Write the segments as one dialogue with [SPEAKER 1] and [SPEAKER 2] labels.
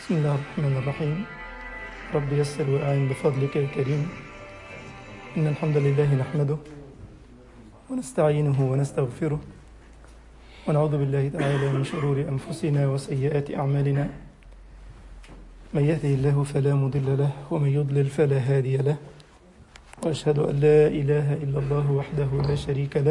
[SPEAKER 1] بسم الله الرحمن الرحيم رب يسر وأعن بفضلك يا كريم إن الحمد لله نحمده ونستعينه ونستغفره ونعوذ بالله تعالى من شرور أنفسنا وسيئات أعمالنا من يهده الله فلا مضل له ومن يضلل فلا هادي له وأشهد أن لا إله إلا الله وحده لا شريك له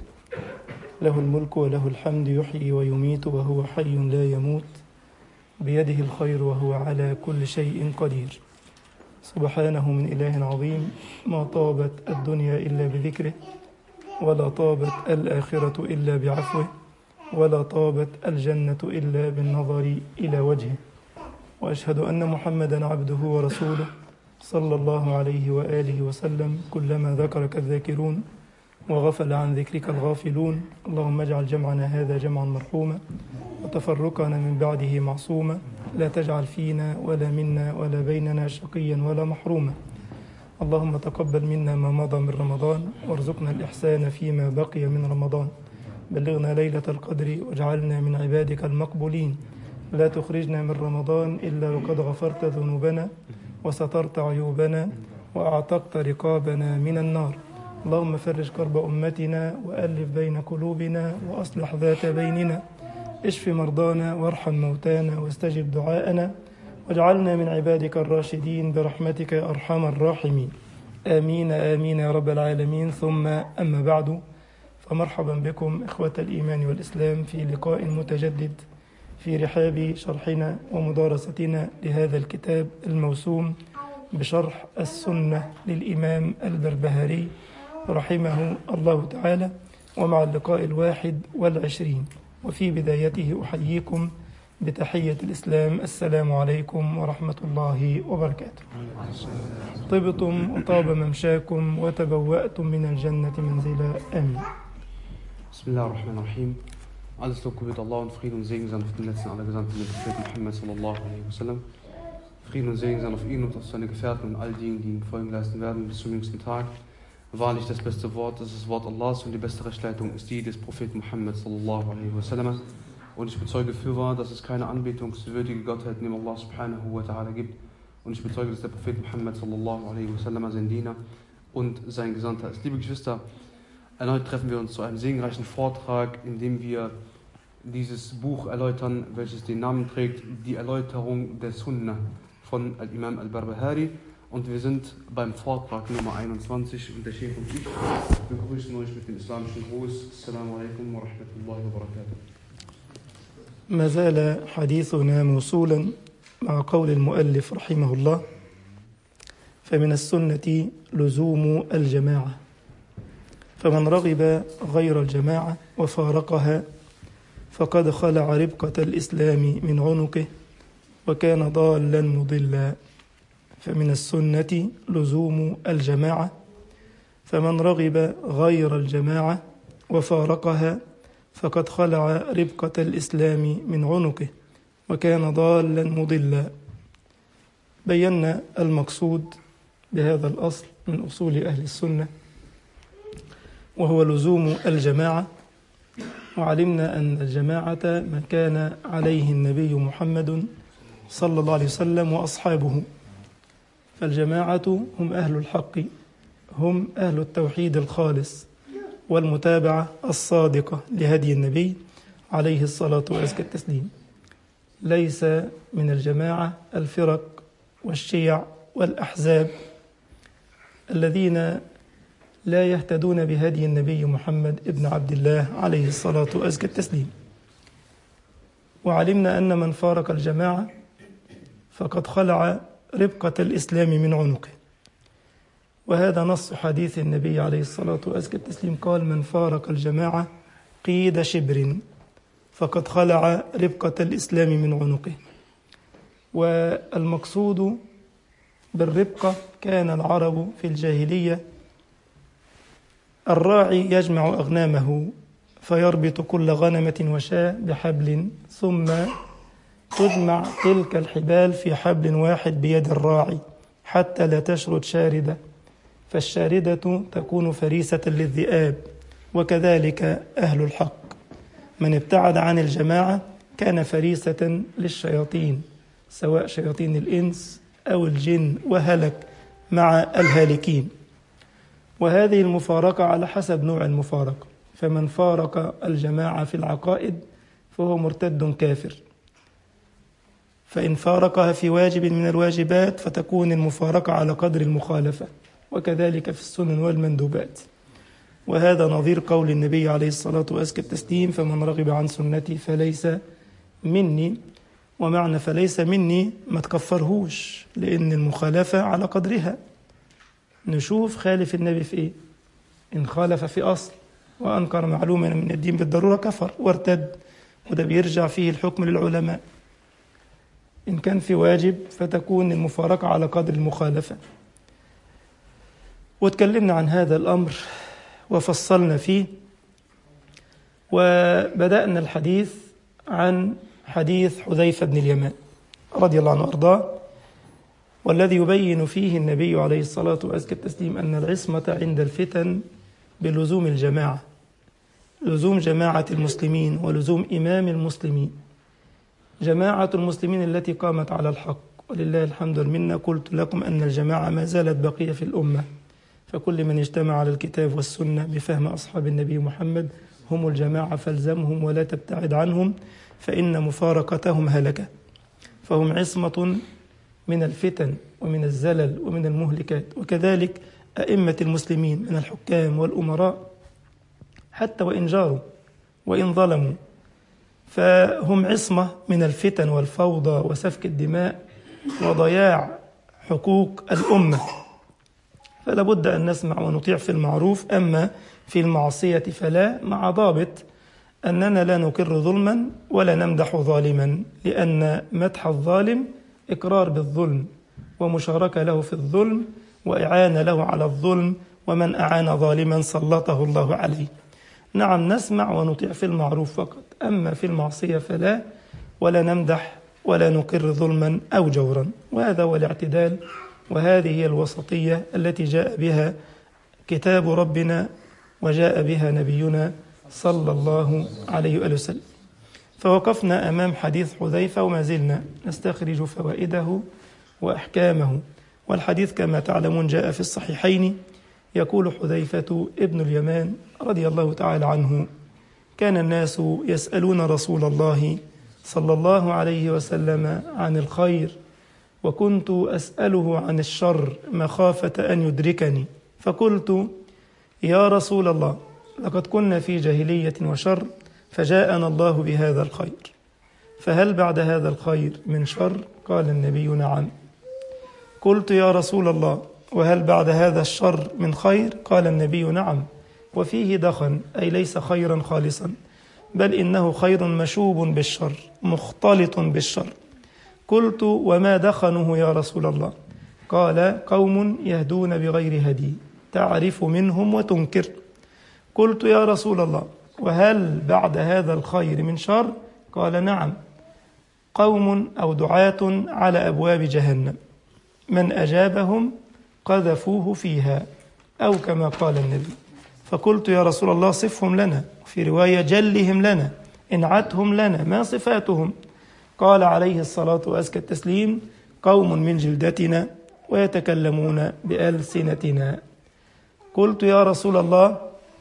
[SPEAKER 1] له الملك وله الحمد يحيي ويميت وهو حي لا يموت بيده الخير وهو على كل شيء قدير سبحانه من إله عظيم ما طابت الدنيا إلا بذكره ولا طابت الآخرة إلا بعفوه ولا طابت الجنة إلا بالنظر إلى وجهه وأشهد أن محمدا عبده ورسوله صلى الله عليه وآله وسلم كلما ذكرك الذاكرون وغفل عن ذكرك الغافلون اللهم اجعل جمعنا هذا جمعا مرحوما وتفرقنا من بعده معصوما لا تجعل فينا ولا منا ولا بيننا شقيا ولا محروما اللهم تقبل منا ما مضى من رمضان وارزقنا الإحسان فيما بقي من رمضان بلغنا ليلة القدر واجعلنا من عبادك المقبولين لا تخرجنا من رمضان إلا وقد غفرت ذنوبنا وسترت عيوبنا وأعتقت رقابنا من النار اللهم فرج كرب أمتنا وألف بين قلوبنا وأصلح ذات بيننا اشف مرضانا وارحم موتانا واستجب دعاءنا واجعلنا من عبادك الراشدين برحمتك يا أرحم الراحمين آمين آمين يا رب العالمين ثم أما بعد فمرحبا بكم إخوة الإيمان والإسلام في لقاء متجدد في رحاب شرحنا ومدارستنا لهذا الكتاب الموسوم بشرح السنة للإمام البربهاري رحمه الله تعالى ومع اللقاء الواحد والعشرين وفي بدايته أحييكم بتحية الإسلام السلام عليكم ورحمة الله وبركاته طبتم وطاب ممشاكم وتبوأتم من الجنة منزلا آمين
[SPEAKER 2] Bismillahirrahmanirrahim. Alles Lob gebührt Allah und Frieden und Segen sein auf den letzten aller Gesandten, den Propheten Muhammad sallallahu alaihi wasallam. Frieden und Segen sein auf ihn und auf seine Gefährten und all diejenigen, die ihm Folgen leisten werden bis zum jüngsten Tag. Wahrlich das beste Wort ist das Wort Allahs und die beste Rechtleitung ist die des Propheten Muhammad sallallahu alaihi wasallam. Und ich bezeuge fürwahr, dass es keine anbetungswürdige Gottheit neben Allah subhanahu wa ta'ala gibt. Und ich bezeuge, dass der Prophet Muhammad sallallahu alaihi wasallam sein Diener und sein Gesandter ist. Liebe Geschwister, Erneut treffen wir uns zu einem segenreichen Vortrag, in dem wir dieses Buch erläutern, welches den Namen trägt, die Erläuterung der Sunna von Al-Imam Al-Barbahari. Und wir sind beim Vortrag Nummer 21 und der Sheikh und ich begrüßen euch mit dem islamischen Gruß. Assalamu alaikum wa rahmatullahi wa barakatuh.
[SPEAKER 1] ما زال حديثنا موصولا مع قول المؤلف رحمه الله فمن السنة لزوم الجماعة فمن رغب غير الجماعة وفارقها فقد خلع ربقة الإسلام من عنقه وكان ضالا مضلا فمن السنة لزوم الجماعة فمن رغب غير الجماعة وفارقها فقد خلع ربقة الإسلام من عنقه وكان ضالا مضلا بينا المقصود بهذا الأصل من أصول أهل السنة وهو لزوم الجماعة وعلمنا أن الجماعة ما كان عليه النبي محمد صلى الله عليه وسلم وأصحابه فالجماعة هم أهل الحق هم أهل التوحيد الخالص والمتابعة الصادقة لهدي النبي عليه الصلاة وأزكى التسليم ليس من الجماعة الفرق والشيع والأحزاب الذين لا يهتدون بهدي النبي محمد ابن عبد الله عليه الصلاة وأزكى التسليم وعلمنا أن من فارق الجماعة فقد خلع ربقة الإسلام من عنقه وهذا نص حديث النبي عليه الصلاة وأزكى التسليم قال من فارق الجماعة قيد شبر فقد خلع ربقة الإسلام من عنقه والمقصود بالربقة كان العرب في الجاهلية الراعي يجمع أغنامه فيربط كل غنمة وشاة بحبل ثم تجمع تلك الحبال في حبل واحد بيد الراعي حتى لا تشرد شاردة فالشاردة تكون فريسة للذئاب وكذلك أهل الحق من ابتعد عن الجماعة كان فريسة للشياطين سواء شياطين الإنس أو الجن وهلك مع الهالكين وهذه المفارقة على حسب نوع المفارقة فمن فارق الجماعة في العقائد فهو مرتد كافر فإن فارقها في واجب من الواجبات فتكون المفارقة على قدر المخالفة وكذلك في السنن والمندوبات وهذا نظير قول النبي عليه الصلاة وأزكى التسليم فمن رغب عن سنتي فليس مني ومعنى فليس مني ما تكفرهوش لأن المخالفة على قدرها نشوف خالف النبي في إيه إن خالف في أصل وأنكر معلومة من الدين بالضرورة كفر وارتد وده بيرجع فيه الحكم للعلماء إن كان في واجب فتكون المفارقة على قدر المخالفة وتكلمنا عن هذا الأمر وفصلنا فيه وبدأنا الحديث عن حديث حذيفة بن اليمان رضي الله عنه وأرضاه والذي يبين فيه النبي عليه الصلاة وأزكى التسليم أن العصمة عند الفتن بلزوم الجماعة لزوم جماعة المسلمين ولزوم إمام المسلمين جماعة المسلمين التي قامت على الحق ولله الحمد والمنة قلت لكم أن الجماعة ما زالت بقية في الأمة فكل من اجتمع على الكتاب والسنة بفهم أصحاب النبي محمد هم الجماعة فالزمهم ولا تبتعد عنهم فإن مفارقتهم هلكة فهم عصمة من الفتن ومن الزلل ومن المهلكات وكذلك أئمة المسلمين من الحكام والأمراء حتى وإن جاروا وإن ظلموا فهم عصمة من الفتن والفوضى وسفك الدماء وضياع حقوق الأمة فلا بد أن نسمع ونطيع في المعروف أما في المعصية فلا مع ضابط أننا لا نقر ظلما ولا نمدح ظالما لأن مدح الظالم إقرار بالظلم ومشاركة له في الظلم وإعانة له على الظلم ومن أعان ظالما سلطه الله عليه نعم نسمع ونطيع في المعروف فقط أما في المعصية فلا ولا نمدح ولا نقر ظلما أو جورا وهذا هو الاعتدال وهذه هي الوسطية التي جاء بها كتاب ربنا وجاء بها نبينا صلى الله عليه وآله وسلم فوقفنا أمام حديث حذيفة وما زلنا نستخرج فوائده وأحكامه والحديث كما تعلمون جاء في الصحيحين يقول حذيفة ابن اليمان رضي الله تعالى عنه كان الناس يسألون رسول الله صلى الله عليه وسلم عن الخير وكنت أسأله عن الشر مخافة أن يدركني فقلت يا رسول الله لقد كنا في جاهلية وشر فجاءنا الله بهذا الخير فهل بعد هذا الخير من شر قال النبي نعم قلت يا رسول الله وهل بعد هذا الشر من خير قال النبي نعم وفيه دخن أي ليس خيرا خالصا بل إنه خير مشوب بالشر مختلط بالشر قلت وما دخنه يا رسول الله قال قوم يهدون بغير هدي تعرف منهم وتنكر قلت يا رسول الله وهل بعد هذا الخير من شر قال نعم قوم أو دعاة على أبواب جهنم من أجابهم قذفوه فيها أو كما قال النبي فقلت يا رسول الله صفهم لنا في رواية جلهم لنا انعتهم لنا ما صفاتهم قال عليه الصلاة وأزكى التسليم قوم من جلدتنا ويتكلمون بألسنتنا قلت يا رسول الله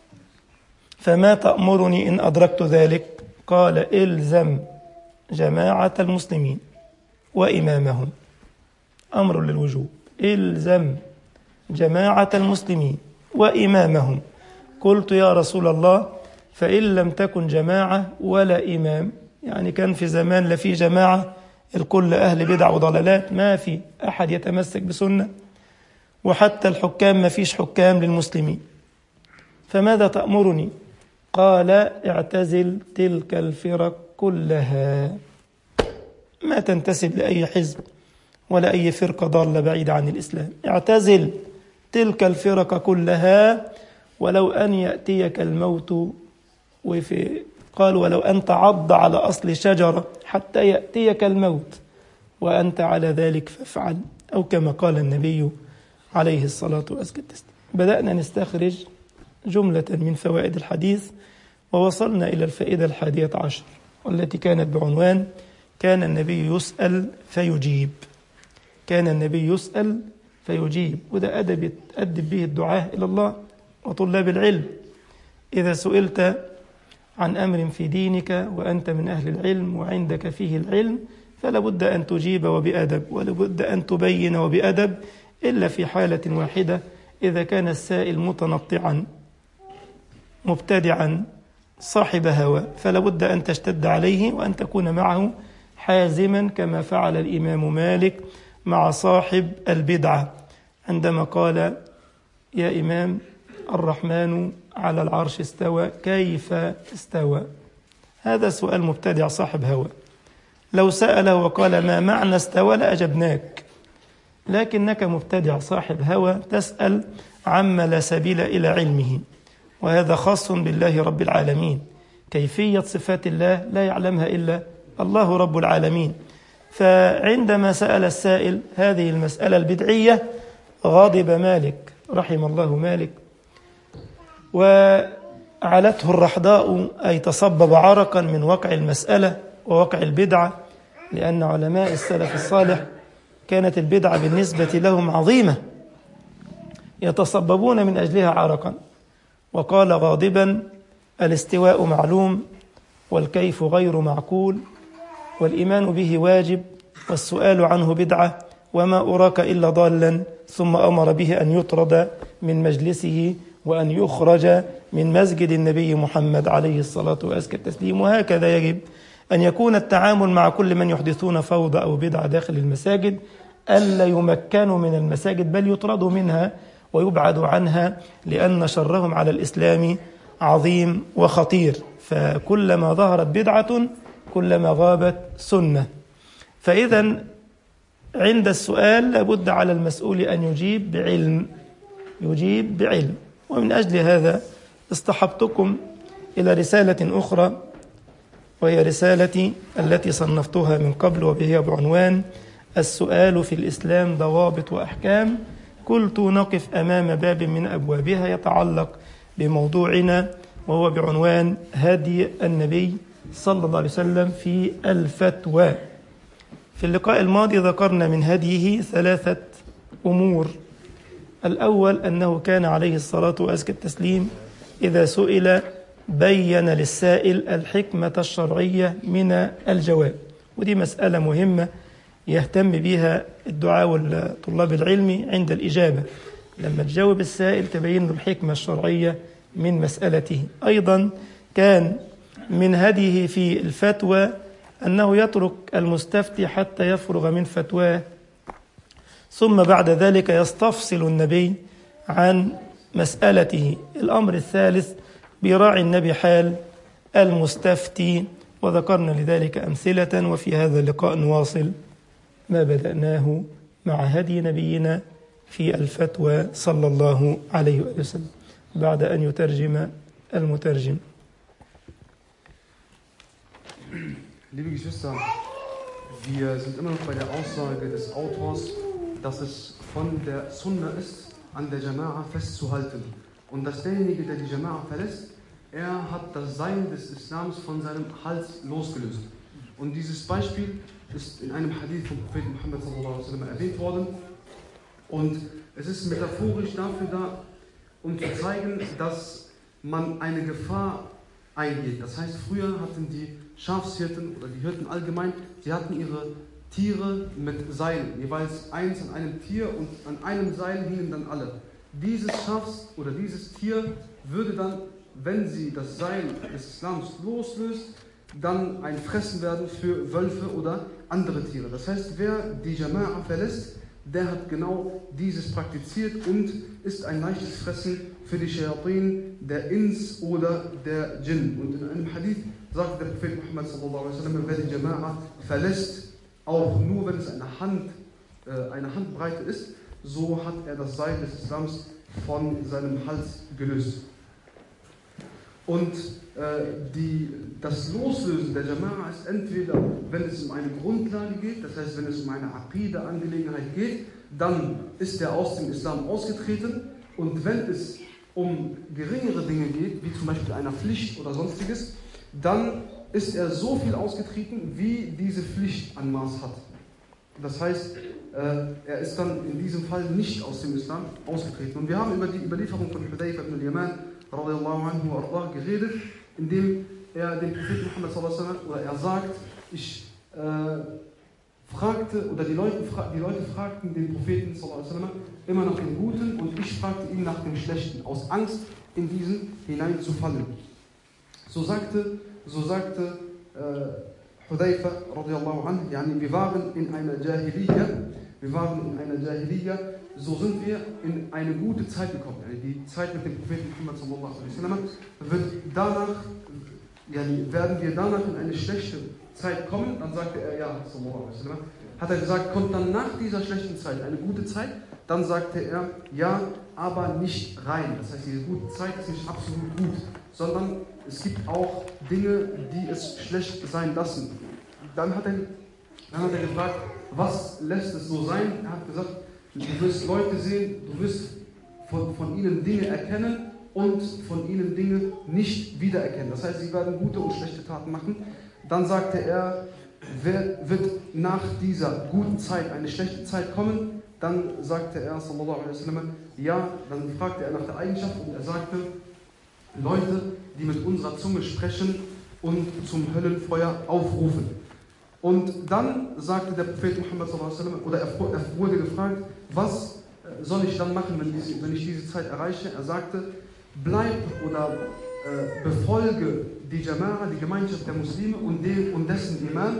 [SPEAKER 1] فما تأمرني إن أدركت ذلك قال إلزم جماعة المسلمين وإمامهم أمر للوجوب إلزم جماعة المسلمين وإمامهم قلت يا رسول الله فإن لم تكن جماعة ولا إمام يعني كان في زمان لا في جماعة الكل أهل بدع وضلالات ما في أحد يتمسك بسنة وحتى الحكام ما فيش حكام للمسلمين فماذا تأمرني قال اعتزل تلك الفرق كلها ما تنتسب لأي حزب ولا أي فرقة ضالة بعيدة عن الإسلام اعتزل تلك الفرق كلها ولو أن يأتيك الموت وفي قال ولو أن تعض على أصل شجرة حتى يأتيك الموت وأنت على ذلك فافعل أو كما قال النبي عليه الصلاة والسلام بدأنا نستخرج جملة من فوائد الحديث ووصلنا إلى الفائدة الحادية عشر والتي كانت بعنوان كان النبي يسأل فيجيب كان النبي يسأل فيجيب وده أدب يتأدب به الدعاة إلى الله وطلاب العلم إذا سئلت عن أمر في دينك وأنت من أهل العلم وعندك فيه العلم فلا بد أن تجيب وبأدب ولا بد أن تبين وبأدب إلا في حالة واحدة إذا كان السائل متنطعا مبتدعا صاحب هوى فلا بد أن تشتد عليه وأن تكون معه حازما كما فعل الإمام مالك مع صاحب البدعة عندما قال يا إمام الرحمن على العرش استوى كيف استوى هذا سؤال مبتدع صاحب هوى لو سأله وقال ما معنى استوى لأجبناك لكنك مبتدع صاحب هوى تسأل عما لا سبيل إلى علمه وهذا خاص بالله رب العالمين كيفية صفات الله لا يعلمها إلا الله رب العالمين فعندما سأل السائل هذه المسألة البدعية غاضب مالك رحم الله مالك وعلته الرحضاء أي تصبب عرقا من وقع المسألة ووقع البدعة لأن علماء السلف الصالح كانت البدعة بالنسبة لهم عظيمة يتصببون من أجلها عرقا وقال غاضبا الاستواء معلوم والكيف غير معقول والإيمان به واجب والسؤال عنه بدعة وما أراك إلا ضالا ثم أمر به أن يطرد من مجلسه وأن يخرج من مسجد النبي محمد عليه الصلاة وأزكى التسليم وهكذا يجب أن يكون التعامل مع كل من يحدثون فوضى أو بدعة داخل المساجد ألا يمكنوا من المساجد بل يطردوا منها ويبعدوا عنها لأن شرهم على الإسلام عظيم وخطير فكلما ظهرت بدعة كلما غابت سنة فإذا عند السؤال لابد على المسؤول أن يجيب بعلم يجيب بعلم ومن أجل هذا اصطحبتكم إلى رسالة أخرى وهي رسالتي التي صنفتها من قبل وهي بعنوان السؤال في الإسلام ضوابط وأحكام قلت نقف أمام باب من أبوابها يتعلق بموضوعنا وهو بعنوان هدي النبي صلى الله عليه وسلم في الفتوى في اللقاء الماضي ذكرنا من هديه ثلاثة أمور الأول أنه كان عليه الصلاة وأزكى التسليم إذا سئل بين للسائل الحكمة الشرعية من الجواب ودي مسألة مهمة يهتم بها الدعاء والطلاب العلم عند الإجابة لما تجاوب السائل تبين له الحكمة الشرعية من مسألته أيضا كان من هديه في الفتوى أنه يترك المستفتي حتى يفرغ من فتواه ثم بعد ذلك يستفصل النبي عن مسألته الأمر الثالث براعي النبي حال المستفتي وذكرنا لذلك أمثلة وفي هذا اللقاء نواصل ما بدأناه مع هدي نبينا في الفتوى صلى الله عليه وسلم بعد أن يترجم المترجم
[SPEAKER 2] Liebe Geschwister, wir sind immer noch bei der Aussage des Autors, dass es von der Sunna ist, an der Jama'a festzuhalten. Und dass derjenige, der die Jama'a verlässt, er hat das Sein des Islams von seinem Hals losgelöst. Und dieses Beispiel ist in einem Hadith vom Propheten Muhammad sallallahu alaihi wasallam erwähnt worden. Und es ist metaphorisch dafür da, um zu zeigen, dass man eine Gefahr eingeht. Das heißt, früher hatten die Schafshirten oder die Hirten allgemein, sie hatten ihre Tiere mit Seilen, jeweils eins an einem Tier und an einem Seil hingen dann alle. Dieses Schafs oder dieses Tier würde dann, wenn sie das Seil des Islams loslöst, dann ein Fressen werden für Wölfe oder andere Tiere. Das heißt, wer die Jama'a verlässt, der hat genau dieses praktiziert und ist ein leichtes Fressen für die Shayatin, der Ins oder der Jinn. Und in einem Hadith sagt der Prophet Muhammad sallallahu alaihi wasallam, wer die Jama'a verlässt, auch nur wenn es eine Hand, äh, eine Handbreite ist, so hat er das Seil des Islams von seinem Hals gelöst. Und äh, die, das Loslösen der Jama'a ist entweder, wenn es um eine Grundlage geht, das heißt, wenn es um eine Aqida-Angelegenheit geht, dann ist er aus dem Islam ausgetreten. Und wenn es um geringere Dinge geht, wie zum Beispiel einer Pflicht oder sonstiges, dann ist er so viel ausgetreten, wie diese Pflicht an Maß hat. Das heißt, äh, er ist dann in diesem Fall nicht aus dem Islam ausgetreten. Und wir haben über die Überlieferung von Hudayf ibn al-Yaman anhu geredet, indem er den Propheten Muhammad sallam, oder er sagt, ich äh, fragte, oder die Leute, die Leute fragten den Propheten sallam, immer nach dem Guten und ich fragte ihn nach dem Schlechten, aus Angst in diesen hineinzufallen. So sagte, so sagte äh, Hudayfa radiallahu anh, yani wir waren in einer Jahiliya, wir waren in einer Jahiliya, so sind wir in eine gute Zeit gekommen. Yani die Zeit mit dem Propheten Muhammad sallallahu alaihi wasallam wird danach, yani werden wir danach in eine schlechte Zeit kommen? Dann sagte er ja, sallallahu alaihi wasallam. Hat er gesagt, kommt dann nach dieser schlechten Zeit eine gute Zeit? Dann sagte er, ja, aber nicht rein. Das heißt, diese gute Zeit ist nicht absolut gut, sondern es gibt auch Dinge, die es schlecht sein lassen. Dann hat er, dann hat er gefragt, was lässt es so sein? Er hat gesagt, du wirst Leute sehen, du wirst von, von ihnen Dinge erkennen und von ihnen Dinge nicht wiedererkennen. Das heißt, sie werden gute und schlechte Taten machen. Dann sagte er, wird nach dieser guten Zeit eine schlechte Zeit kommen? Dann sagte er, sallallahu alaihi wasallam, ja, dann fragte er nach der Eigenschaft und er sagte, Leute, die mit unserer Zunge sprechen und zum Höllenfeuer aufrufen. Und dann sagte der Prophet Muhammad sallam, oder er, er wurde gefragt, was äh, soll ich dann machen, wenn, diese, wenn ich diese Zeit erreiche? Er sagte, bleib oder äh, befolge die Jama'a, die Gemeinschaft der Muslime und, den, und dessen Imam.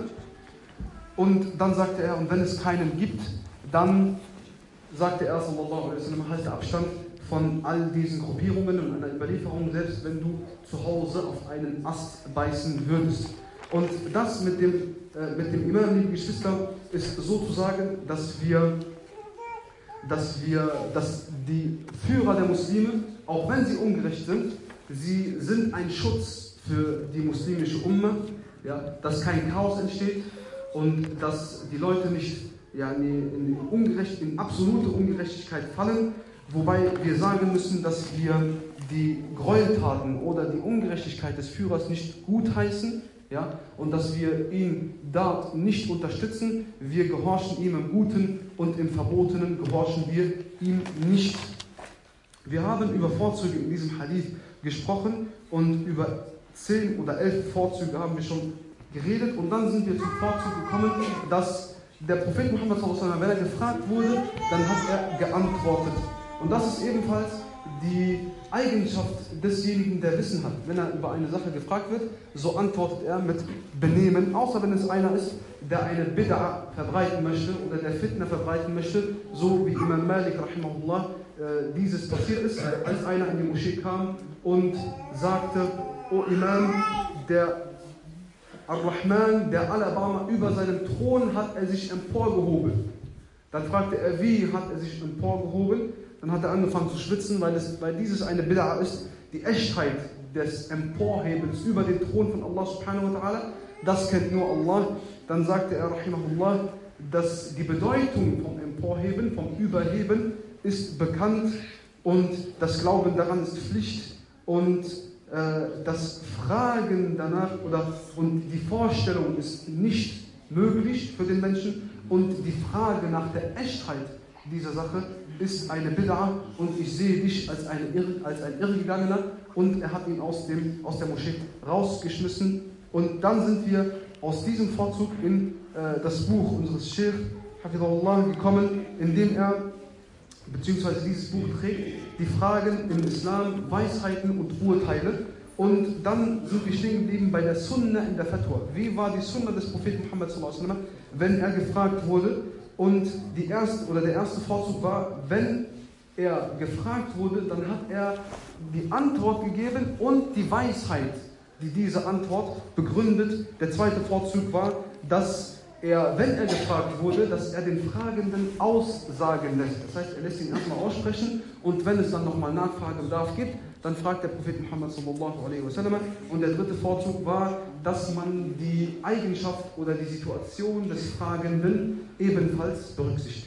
[SPEAKER 2] Und dann sagte er, und wenn es keinen gibt, dann sagte er, sallallahu alaihi wasallam, halte Abstand von all diesen Gruppierungen und einer Überlieferung, selbst wenn du zu Hause auf einen Ast beißen würdest. Und das mit dem, äh, mit dem Imam, liebe Geschwister, ist sozusagen, dass wir, dass wir, dass die Führer der Muslime, auch wenn sie ungerecht sind, sie sind ein Schutz für die muslimische Umma, ja, dass kein Chaos entsteht und dass die Leute nicht ja, in, Ungerecht, in absolute Ungerechtigkeit fallen, Wobei wir sagen müssen, dass wir die Gräueltaten oder die Ungerechtigkeit des Führers nicht gutheißen ja, und dass wir ihn dort nicht unterstützen. Wir gehorchen ihm im Guten und im Verbotenen gehorchen wir ihm nicht. Wir haben über Vorzüge in diesem Hadith gesprochen und über zehn oder elf Vorzüge haben wir schon geredet und dann sind wir zum Vorzug gekommen, dass der Prophet Muhammad, wenn er gefragt wurde, dann hat er geantwortet. Und das ist ebenfalls die Eigenschaft desjenigen, der Wissen hat. Wenn er über eine Sache gefragt wird, so antwortet er mit Benehmen, außer wenn es einer ist, der eine Bid'a verbreiten möchte oder der Fitna verbreiten möchte, so wie Imam Malik rahimahullah äh, dieses passiert ist, als einer in die Moschee kam und sagte, O Imam, der Ar-Rahman, der Allerbarmer, über seinem Thron hat er sich emporgehoben. Dann fragte er, wie hat er sich emporgehoben? Dann hat er angefangen zu schwitzen, weil, es, weil dieses eine Bid'a ist, die Echtheit des Emporhebens über den Thron von Allah subhanahu wa ta'ala, das kennt nur Allah. Dann sagte er, rahimahullah, dass die Bedeutung vom Emporheben, vom Überheben ist bekannt und das Glauben daran ist Pflicht und äh, das Fragen danach oder und die Vorstellung ist nicht möglich für den Menschen und die Frage nach der Echtheit dieser Sache ist eine Bid'a und ich sehe dich als, eine Irr, als ein Irrgegangener und er hat ihn aus, dem, aus der Moschee rausgeschmissen und dann sind wir aus diesem Vorzug in äh, das Buch unseres Sheikh Hafidullah gekommen, in dem er beziehungsweise dieses Buch trägt die Fragen im Islam, Weisheiten und Urteile und dann sind wir stehen geblieben bei der Sunna in der Fatwa. Wie war die Sunna des Propheten Muhammad wenn er gefragt wurde, und die erste, oder der erste Vorzug war, wenn er gefragt wurde, dann hat er die Antwort gegeben und die Weisheit, die diese Antwort begründet. Der zweite Vorzug war, dass er, wenn er gefragt wurde, dass er den Fragenden aussagen lässt. Das heißt, er lässt ihn erstmal aussprechen und wenn es dann nochmal Nachfragebedarf gibt, dann fragt der Prophet Muhammad sallallahu alaihi wasallam. Und der dritte Vorzug war, dass man die Eigenschaft oder die Situation des Fragenden ebenfalls berücksichtigt.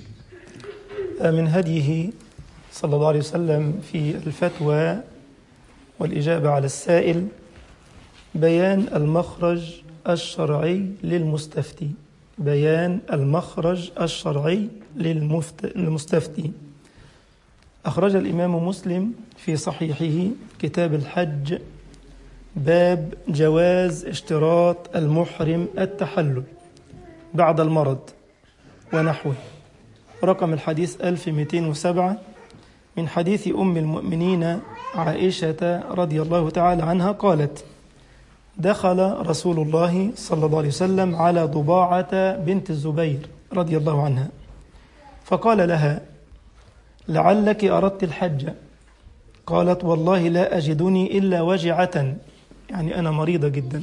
[SPEAKER 1] من هديه صلى الله عليه وسلم في الفتوى والإجابة على السائل بيان المخرج الشرعي للمستفتي بيان المخرج الشرعي للمفت- للمستفتي أخرج الإمام مسلم في صحيحه كتاب الحج باب جواز اشتراط المحرم التحلل بعد المرض ونحوه رقم الحديث 1207 من حديث أم المؤمنين عائشة رضي الله تعالى عنها قالت دخل رسول الله صلى الله عليه وسلم على ضباعة بنت الزبير رضي الله عنها فقال لها لعلك أردت الحج قالت والله لا أجدني إلا وجعة يعني أنا مريضة جدا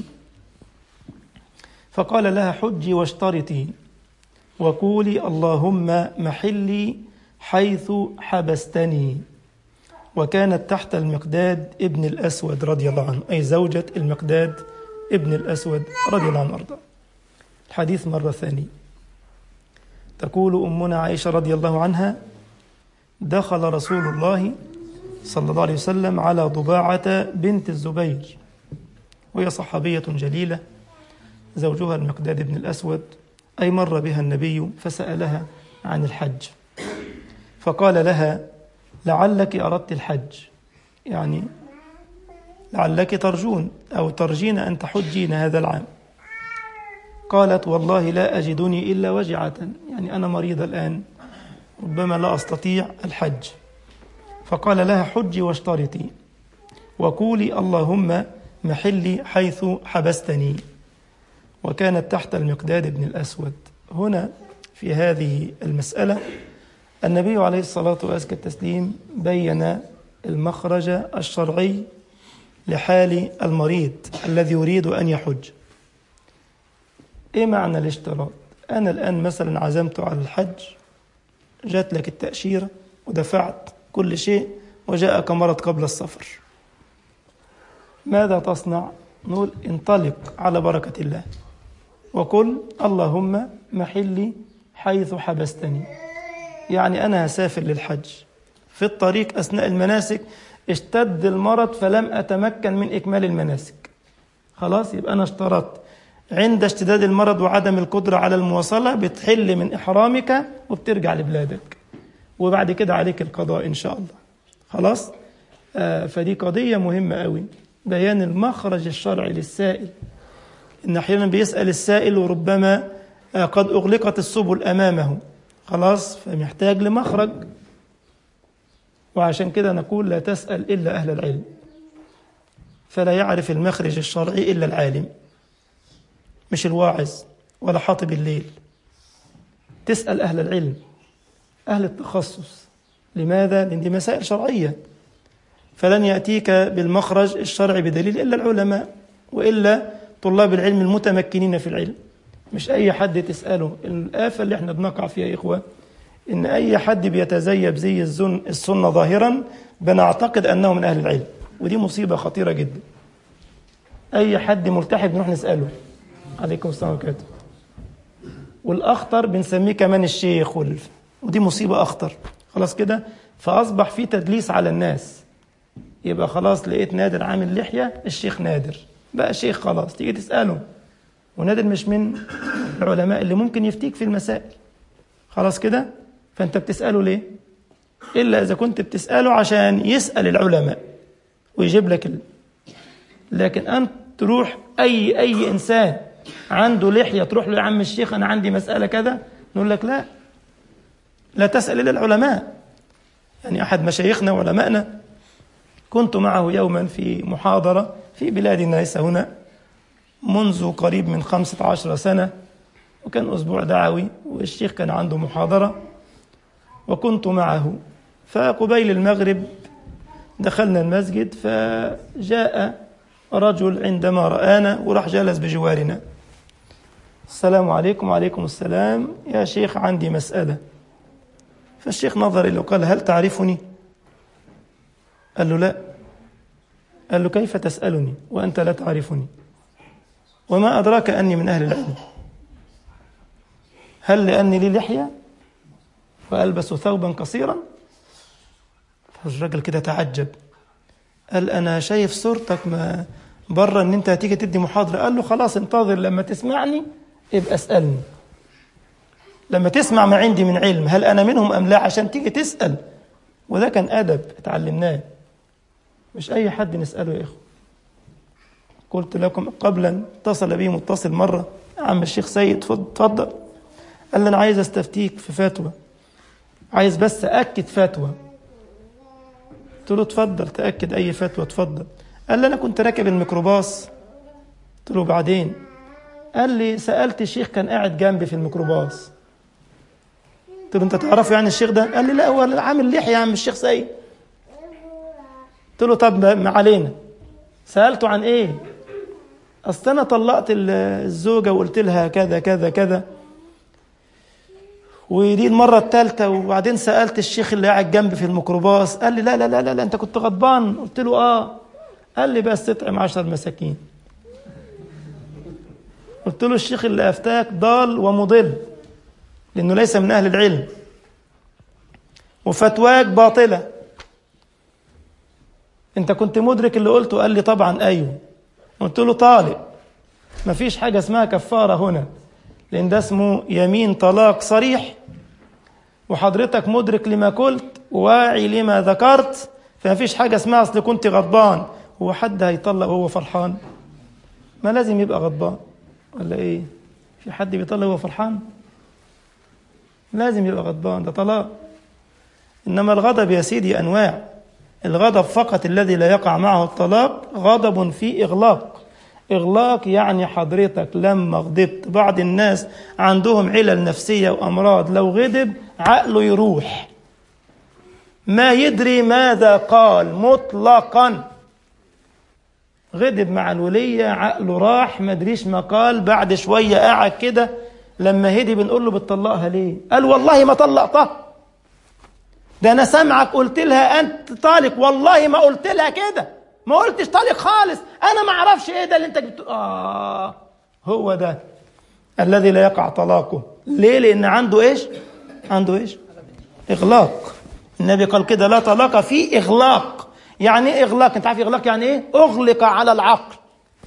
[SPEAKER 1] فقال لها حجي واشترطي وقولي اللهم محلي حيث حبستني وكانت تحت المقداد ابن الأسود رضي الله عنه أي زوجة المقداد ابن الأسود رضي الله عنه وأرضاه الحديث مرة ثانية تقول أمنا عائشة رضي الله عنها دخل رسول الله صلى الله عليه وسلم على ضباعة بنت الزبير وهي صحابية جليلة زوجها المقداد بن الأسود أي مر بها النبي فسألها عن الحج فقال لها لعلك أردت الحج يعني لعلك ترجون أو ترجين أن تحجين هذا العام قالت والله لا أجدني إلا وجعة يعني أنا مريضة الآن ربما لا أستطيع الحج فقال لها حجي واشترطي وقولي اللهم محلي حيث حبستني وكانت تحت المقداد بن الأسود هنا في هذه المسألة النبي عليه الصلاة وأزكى التسليم بين المخرج الشرعي لحال المريض الذي يريد أن يحج إيه معنى الاشتراط؟ أنا الآن مثلا عزمت على الحج جات لك التأشيرة ودفعت كل شيء وجاءك مرض قبل السفر ماذا تصنع؟ نقول انطلق على بركة الله وقل اللهم محلي حيث حبستني يعني أنا هسافر للحج في الطريق أثناء المناسك اشتد المرض فلم أتمكن من إكمال المناسك خلاص يبقى أنا اشترطت عند اشتداد المرض وعدم القدرة على المواصلة بتحل من إحرامك وبترجع لبلادك وبعد كده عليك القضاء إن شاء الله خلاص آه فدي قضية مهمة قوي بيان المخرج الشرعي للسائل إن أحيانا بيسأل السائل وربما آه قد أغلقت السبل أمامه خلاص فمحتاج لمخرج وعشان كده نقول لا تسأل إلا أهل العلم فلا يعرف المخرج الشرعي إلا العالم مش الواعظ ولا حاطب الليل تسأل أهل العلم أهل التخصص لماذا؟ لأن دي مسائل شرعية فلن يأتيك بالمخرج الشرعي بدليل إلا العلماء وإلا طلاب العلم المتمكنين في العلم مش أي حد تسأله الآفة اللي احنا بنقع فيها يا إخوة إن أي حد بيتزيب زي الزن السنة ظاهرا بنعتقد أنه من أهل العلم ودي مصيبة خطيرة جدا أي حد ملتحي بنروح نسأله عليكم السلام وبركاته والأخطر بنسميه كمان الشيخ وال... ودي مصيبة أخطر خلاص كده فأصبح في تدليس على الناس يبقى خلاص لقيت نادر عامل لحية الشيخ نادر بقى شيخ خلاص تيجي تسأله ونادر مش من العلماء اللي ممكن يفتيك في المسائل خلاص كده فأنت بتسأله ليه إلا إذا كنت بتسأله عشان يسأل العلماء ويجيب لك ال... لكن أنت تروح أي أي إنسان عنده لحية تروح له يا عم الشيخ أنا عندي مسألة كذا نقول لك لا لا تسأل إلا العلماء يعني أحد مشايخنا وعلمائنا كنت معه يوما في محاضرة في بلادنا ليس هنا منذ قريب من خمسة عشر سنة وكان أسبوع دعوي والشيخ كان عنده محاضرة وكنت معه فقبيل المغرب دخلنا المسجد فجاء رجل عندما رآنا وراح جلس بجوارنا السلام عليكم وعليكم السلام يا شيخ عندي مسألة فالشيخ نظر إليه وقال هل تعرفني قال له لا قال له كيف تسألني وأنت لا تعرفني وما أدراك أني من أهل العلم هل لأني لي لحية وألبس ثوبا قصيرا فالرجل كده تعجب قال أنا شايف صورتك ما بره ان انت هتيجي تدي محاضرة قال له خلاص انتظر لما تسمعني ابقى اسألني لما تسمع ما عندي من علم هل انا منهم ام لا عشان تيجي تسأل وده كان ادب اتعلمناه مش اي حد نسأله يا اخوة قلت لكم قبل ان اتصل بي متصل مرة عم الشيخ سيد اتفضل قال لي انا عايز استفتيك في فتوى عايز بس اكد فتوى قلت له اتفضل تاكد اي فتوى اتفضل قال لي انا كنت راكب الميكروباص قلت له بعدين قال لي سالت الشيخ كان قاعد جنبي في الميكروباص قلت له انت تعرفه يعني الشيخ ده قال لي لا هو عامل لحيه يا عم الشيخ سيد قلت له طب ما علينا سالته عن ايه اصل انا طلقت الزوجه وقلت لها كذا كذا كذا ودي المرة الثالثة وبعدين سألت الشيخ اللي قاعد جنبي في الميكروباص قال لي لا لا لا لا, لا أنت كنت غضبان قلت له آه قال لي بس تطعم عشر مساكين قلت له الشيخ اللي أفتاك ضال ومضل لأنه ليس من أهل العلم وفتواك باطلة أنت كنت مدرك اللي قلته قال لي طبعا أيوه قلت له طالق مفيش حاجة اسمها كفارة هنا لأن ده اسمه يمين طلاق صريح وحضرتك مدرك لما قلت واعي لما ذكرت فما فيش حاجة اسمها أصل كنت غضبان هو حد هيطلق وهو فرحان ما لازم يبقى غضبان ولا إيه في حد بيطلق وهو فرحان لازم يبقى غضبان ده طلاق إنما الغضب يا سيدي أنواع الغضب فقط الذي لا يقع معه الطلاق غضب في إغلاق إغلاق يعني حضرتك لما غضبت بعض الناس عندهم علل نفسية وأمراض لو غضب عقله يروح ما يدري ماذا قال مطلقا غضب مع الولية عقله راح ما ادريش ما قال بعد شوية قاعد كده لما هدي بنقول له بتطلقها ليه قال والله ما طلقتها ده انا سامعك قلت لها انت طالق والله ما قلت لها كده ما قلتش طالق خالص انا ما اعرفش ايه ده اللي انت بت... اه هو ده الذي لا يقع طلاقه ليه لان عنده ايش عنده ايش اغلاق النبي قال كده لا طلاق في اغلاق يعني ايه اغلاق انت عارف اغلاق يعني ايه اغلق على العقل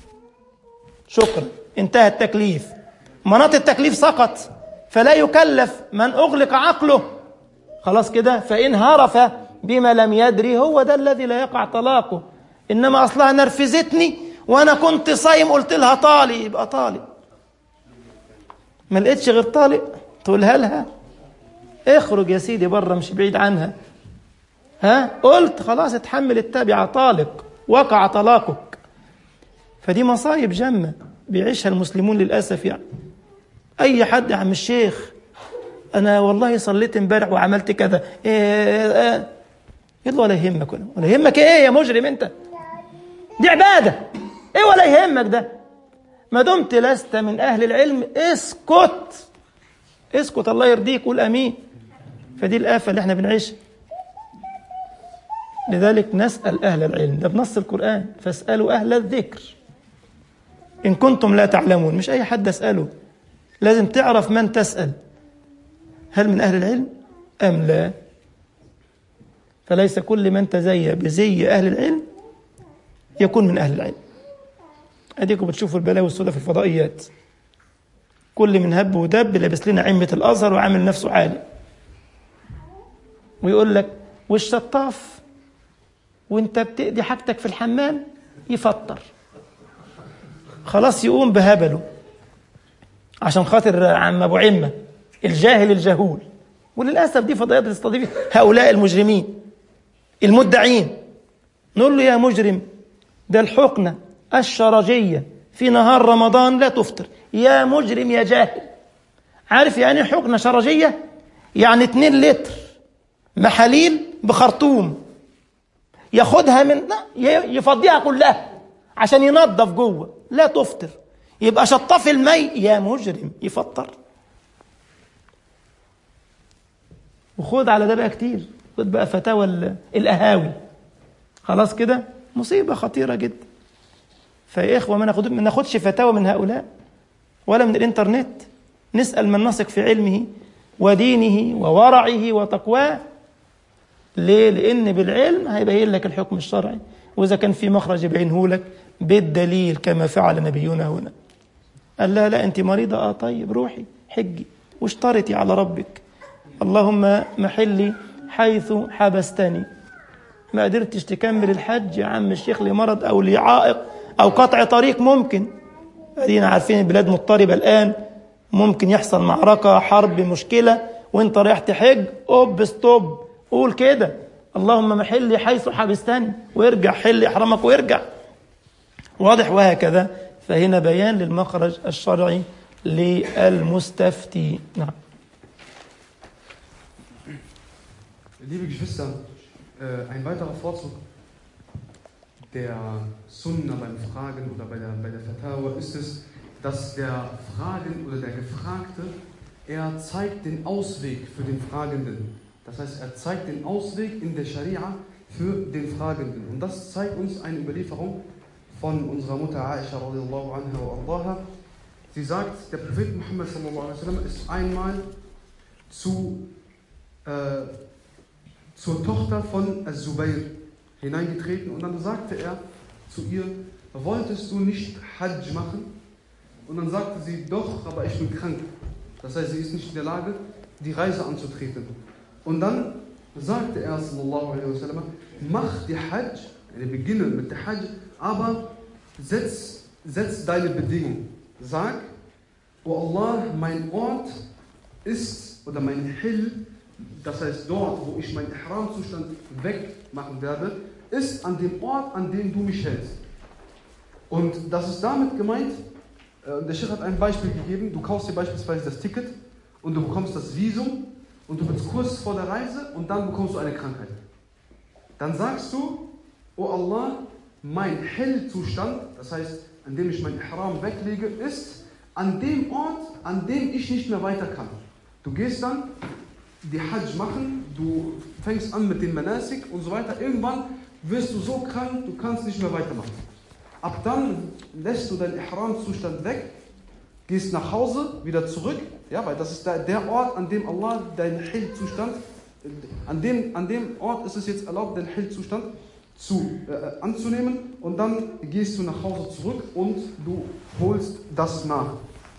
[SPEAKER 1] شكرا انتهى التكليف مناط التكليف سقط فلا يكلف من اغلق عقله خلاص كده فان هرف بما لم يدري هو ده الذي لا يقع طلاقه انما اصلها نرفزتني وانا كنت صايم قلت لها طالق يبقى طالق ما لقيتش غير طالق تقولها لها اخرج يا سيدي بره مش بعيد عنها ها قلت خلاص اتحمل التابعة طالق وقع طلاقك فدي مصايب جمة بيعيشها المسلمون للأسف يعني أي حد يا عم الشيخ أنا والله صليت امبارح وعملت كذا إيه إيه يلا ولا يهمك ولا, ولا يهمك إيه يا مجرم أنت دي عبادة إيه ولا يهمك ده ما دمت لست من أهل العلم اسكت اسكت الله يرضيك قول أمين فدي الآفة اللي احنا بنعيشها لذلك نسأل أهل العلم ده بنص القرآن فاسألوا أهل الذكر إن كنتم لا تعلمون مش أي حد أسأله لازم تعرف من تسأل هل من أهل العلم أم لا فليس كل من تزي بزي أهل العلم يكون من أهل العلم أديكم بتشوفوا البلاوي والسودة في الفضائيات كل من هب ودب لابس لنا عمة الأزهر وعامل نفسه عالي ويقول لك والشطاف وانت بتقضي حاجتك في الحمام يفطر خلاص يقوم بهبله عشان خاطر عم ابو عمه الجاهل الجهول وللاسف دي فضائيات تستضيف هؤلاء المجرمين المدعين نقول له يا مجرم ده الحقنه الشرجيه في نهار رمضان لا تفطر يا مجرم يا جاهل عارف يعني حقنه شرجيه يعني 2 لتر محاليل بخرطوم ياخدها من لا يفضيها كلها عشان ينظف جوه لا تفطر يبقى شطاف المي يا مجرم يفطر وخد على ده بقى كتير خد بقى فتاوى القهاوي خلاص كده مصيبه خطيره جدا فيا اخوه ما ناخد ما ناخدش فتاوى من هؤلاء ولا من الانترنت نسال من نثق في علمه ودينه وورعه وتقواه ليه؟ لأن بالعلم هيبين لك الحكم الشرعي وإذا كان في مخرج يبينه لك بالدليل كما فعل نبينا هنا قال لا لا أنت مريضة آه طيب روحي حجي واشترطي على ربك اللهم محلي حيث حبستني ما قدرتش تكمل الحج يا عم الشيخ لمرض أو لعائق أو قطع طريق ممكن ادينا عارفين البلاد مضطربة الآن ممكن يحصل معركة حرب مشكلة وانت رايح تحج اوب ستوب قول كده اللهم محلي حيث حبستني وارجع حل احرامك وارجع واضح وهكذا فهنا بيان للمخرج الشرعي للمستفتي نعم
[SPEAKER 2] Liebe Geschwister, äh, ein weiterer Vorzug der Sunna beim Fragen oder bei der, bei der Fatawa ist es, dass der Fragen oder der Gefragte, er zeigt den Ausweg für den Fragenden. Das heißt, er zeigt den Ausweg in der Scharia für den Fragenden. Und das zeigt uns eine Überlieferung von unserer Mutter Aisha radiallahu anha wa ardaha. Sie sagt, der Prophet Muhammad sallallahu alaihi wasallam ist einmal zu, äh, zur Tochter von Az-Zubayr hineingetreten und dann sagte er zu ihr, wolltest du nicht Hajj machen? Und dann sagte sie, doch, aber ich bin krank. Das heißt, sie ist nicht in der Lage, die Reise anzutreten. Und dann sagte er, sallallahu alaihi wasallam, mach die Hajj, also beginne mit der Hajj, aber setz, setz deine Bedingung. Sag, O Allah, mein Ort ist, oder mein Hill, das heißt dort, wo ich meinen Ihram-Zustand wegmachen werde, ist an dem Ort, an dem du mich hältst. Und das ist damit gemeint, äh, der Sheikh hat ein Beispiel gegeben, du kaufst dir beispielsweise das Ticket und du bekommst das Visum und du bist kurz vor der Reise und dann bekommst du eine Krankheit. Dann sagst du, O Allah, mein Hellzustand, das heißt, an dem ich mein Ihram weglege, ist an dem Ort, an dem ich nicht mehr weiter kann. Du gehst dann die Hajj machen, du fängst an mit den Manasik und so weiter. Irgendwann wirst du so krank, du kannst nicht mehr weitermachen. Ab dann lässt du deinen Ihram-Zustand weg, gehst nach Hause, wieder zurück, ja, weil das ist der, der Ort, an dem Allah deinen Hill-Zustand, an dem, an dem Ort ist es jetzt erlaubt, den Hill-Zustand zu, äh, anzunehmen und dann gehst du nach Hause zurück und du holst das nach.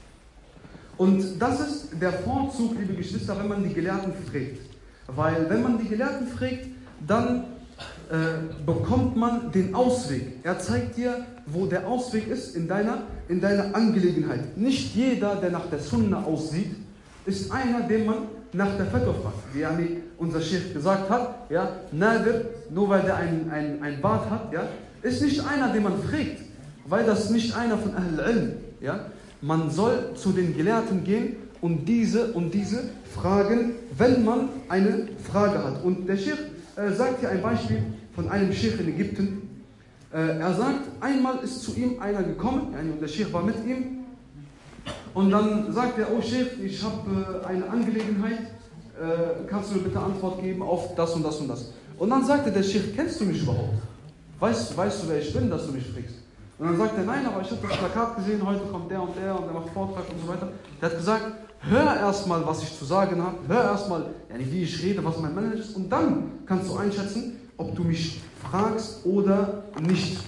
[SPEAKER 2] Und das ist der Vorzug, liebe Geschwister, wenn man die Gelehrten fragt. Weil wenn man die Gelehrten fragt, dann äh, bekommt man den Ausweg. Er zeigt dir, wo der Ausweg ist in deiner, in deiner Angelegenheit. Nicht jeder, der nach der Sunna aussieht, ist einer, den man nach der Fatwa fragt. Wie Ali, unser Sheikh gesagt hat, ja, Nadir, nur weil der ein, ein, ein Bart hat, ja, ist nicht einer, den man fragt, weil das nicht einer von Ahl-Ilm, ja, man soll zu den Gelehrten gehen und diese und diese fragen, wenn man eine Frage hat. Und der Sheikh äh, sagt hier ein Beispiel von einem Sheikh in Ägypten. Äh, er sagt, einmal ist zu ihm einer gekommen, und der Sheikh war mit ihm. Und dann sagt er, oh Sheikh, ich habe äh, eine Angelegenheit, äh, kannst du mir bitte Antwort geben auf das und das und das. Und dann sagte der Sheikh, kennst du mich überhaupt? Weißt, weißt du, wer ich bin, dass du mich fragst? Und dann sagt er, nein, aber ich habe das Plakat gesehen, heute kommt der und der und der macht Vortrag und so weiter. Der hat gesagt, hör erstmal, was ich zu sagen habe, hör erstmal, wie ich rede, was mein Manager ist, und dann kannst du einschätzen, ob du mich fragst oder nicht.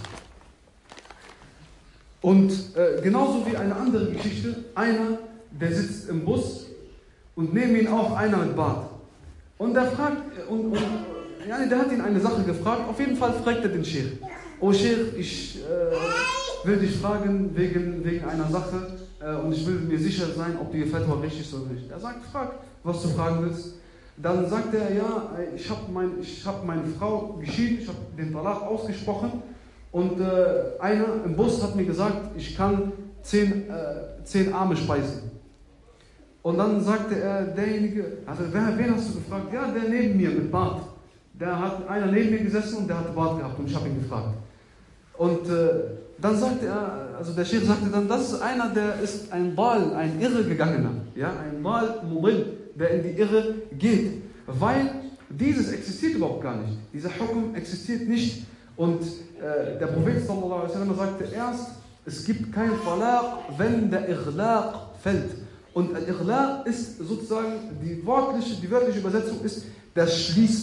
[SPEAKER 2] Und äh, genauso wie eine andere Geschichte, einer, der sitzt im Bus und neben ihn auch einer mit Bart. Und der fragt, und, und ja, der hat ihn eine Sache gefragt, auf jeden Fall fragt er den Sheikh. Oh Sheikh, ich äh, will dich fragen wegen, wegen einer Sache äh, und ich will mir sicher sein, ob die Fatwa richtig ist oder nicht. Er sagt, frag, was du fragen willst. Dann sagt er, ja, ich habe mein, hab meine Frau geschieden, ich habe den Talak ausgesprochen und äh, einer im Bus hat mir gesagt, ich kann zehn, äh, zehn Arme speisen. Und dann sagte er, derjenige, also wer, wen hast du gefragt? Ja, der neben mir mit Bart. Der hat einer neben mir gesessen und der hatte Bart gehabt und ich habe ihn gefragt. Und äh, dann sagte er, also der Sheikh sagte dann, das ist einer, der ist ein Bal, ein Irregegangener, ja, ein Bal Mudil, der in die Irre geht. Weil dieses existiert überhaupt gar nicht. Dieser Hukum existiert nicht. Und äh, der Prophet sallallahu alaihi wasallam sagte erst, es gibt kein Talaq, wenn der Ighlaq fällt. Und Al-Ighlaq ist sozusagen, die, wortliche, die wörtliche Übersetzung ist das Schließen.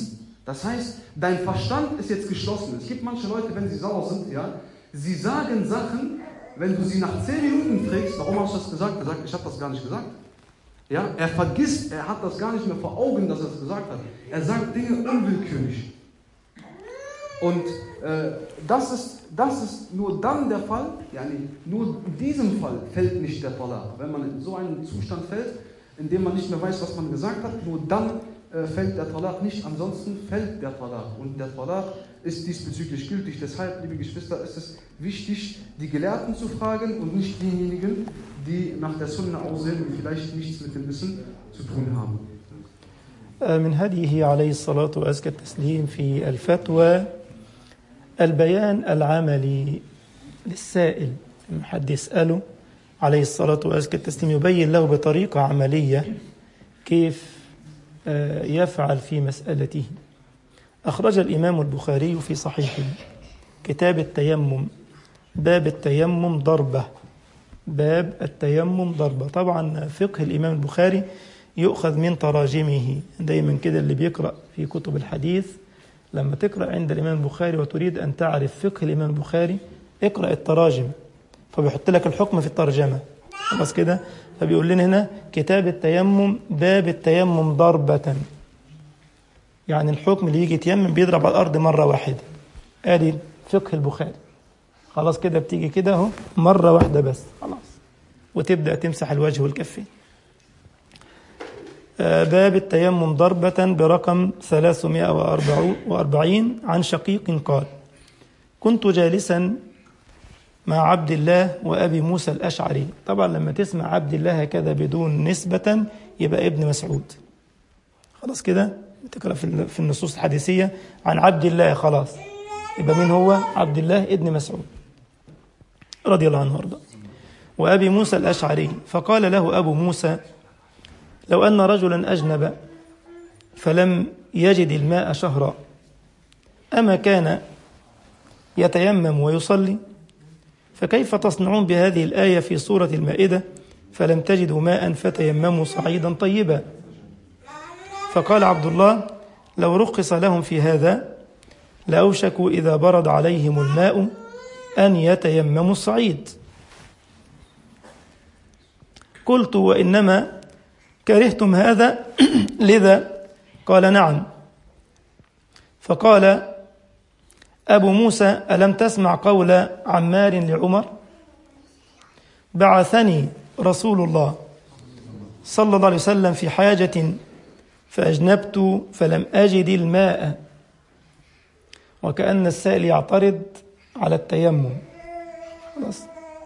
[SPEAKER 2] Das heißt, dein Verstand ist jetzt geschlossen. Es gibt manche Leute, wenn sie sauer sind, ja, sie sagen Sachen, wenn du sie nach 10 Minuten trägst, warum hast du das gesagt? Er sagt, ich habe das gar nicht gesagt. Ja, er vergisst, er hat das gar nicht mehr vor Augen, dass er es gesagt hat. Er sagt Dinge unwillkürlich. Und äh, das, ist, das ist nur dann der Fall, yani, nur in diesem Fall fällt nicht der Talaq. Wenn man in so einen Zustand fällt, in dem man nicht mehr weiß, was man gesagt hat, nur dann äh, fällt der Talaq nicht, ansonsten fällt der Talaq. Und der Talaq ist diesbezüglich gültig. Deshalb, liebe Geschwister, ist es wichtig, die Gelehrten zu fragen und nicht diejenigen, die nach der Sunna aussehen und vielleicht nichts mit dem Wissen zu tun haben.
[SPEAKER 1] من هديه عليه الصلاة وأزكى التسليم في الفتوى البيان العملي للسائل لما حد يسأله عليه الصلاة وأزكى التسليم يبين له بطريقة عملية كيف آه، يفعل في مسألته أخرج الإمام البخاري في صحيحه كتاب التيمم باب التيمم ضربة باب التيمم ضربة طبعا فقه الإمام البخاري يؤخذ من تراجمه دايما كده اللي بيقرأ في كتب الحديث لما تقرأ عند الإمام البخاري وتريد أن تعرف فقه الإمام البخاري اقرأ التراجم فبيحط لك الحكم في الترجمة خلاص كده فبيقول لنا هنا كتاب التيمم باب التيمم ضربة يعني الحكم اللي يجي يتيمم بيضرب على الأرض مرة واحدة آدي فقه البخاري خلاص كده بتيجي كده اهو مرة واحدة بس خلاص وتبدأ تمسح الوجه والكفين آه، باب التيمم ضربة برقم 340 عن شقيق قال كنت جالسا مع عبد الله وأبي موسى الأشعري طبعا لما تسمع عبد الله هكذا بدون نسبة يبقى ابن مسعود خلاص كده تقرأ في في النصوص الحديثية عن عبد الله خلاص يبقى مين هو عبد الله ابن مسعود رضي الله عنه وارضاه وأبي موسى الأشعري فقال له أبو موسى لو أن رجلا أجنب فلم يجد الماء شهرا أما كان يتيمم ويصلي فكيف تصنعون بهذه الآية في سورة المائدة فلم تجدوا ماء فتيمموا صعيدا طيبا فقال عبد الله لو رخص لهم في هذا لأوشكوا إذا برد عليهم الماء أن يتيمموا الصعيد قلت وإنما كرهتم هذا لذا قال نعم فقال أبو موسى ألم تسمع قول عمار لعمر بعثني رسول الله صلى الله عليه وسلم في حاجة فأجنبت فلم أجد الماء وكأن السائل يعترض على التيمم خلاص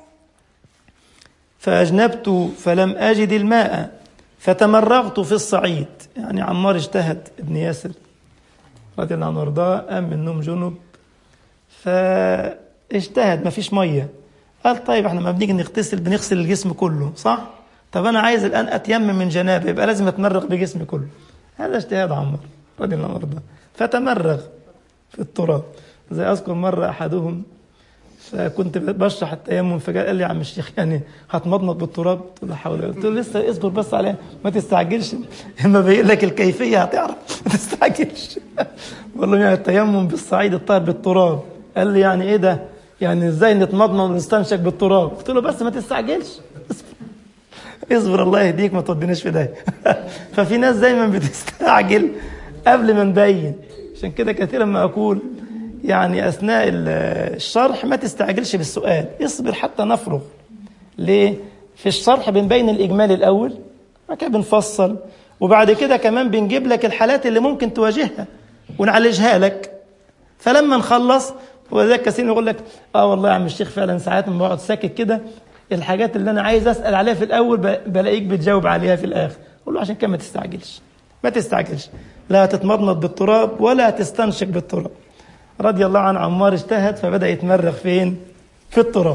[SPEAKER 1] فأجنبت فلم أجد الماء فتمرغت في الصعيد يعني عمار اجتهد ابن ياسر رضي الله عنه وارضاه قام من النوم جنب فاجتهد ما فيش ميه قال طيب احنا لما بنيجي نغتسل بنغسل الجسم كله صح طب انا عايز الان اتيمم من جنابه يبقى لازم اتمرغ بجسمي كله هذا اجتهاد عمار رضي الله عنه وارضاه فتمرغ في التراب زي اذكر مره احدهم فكنت بشرح التيمم فقال قال لي يا عم الشيخ يعني هتمضمض بالتراب قلت له حول قلت له لسه اصبر بس عليها ما تستعجلش اما بيقول لك الكيفيه هتعرف ما تستعجلش بقول له يعني التيمم بالصعيد الطاهر بالتراب قال لي يعني ايه ده يعني ازاي نتمضمض ونستنشق بالتراب قلت له بس ما تستعجلش اصبر اصبر الله يهديك ما توديناش في ده ففي ناس دايما بتستعجل قبل ما نبين عشان كده كثيرا ما اقول يعني اثناء الشرح ما تستعجلش بالسؤال اصبر حتى نفرغ ليه في الشرح بنبين الاجمال الاول بعد كده بنفصل وبعد كده كمان بنجيب لك الحالات اللي ممكن تواجهها ونعالجها لك فلما نخلص وذلك كثير يقول لك اه والله يا عم الشيخ فعلا ساعات لما بقعد ساكت كده الحاجات اللي انا عايز اسال عليها في الاول بلاقيك بتجاوب عليها في الاخر اقول له عشان كده ما تستعجلش ما تستعجلش لا تتمضمض بالتراب ولا تستنشق بالتراب رضي الله عن عمار اجتهد فبدأ يتمرغ فين في التراب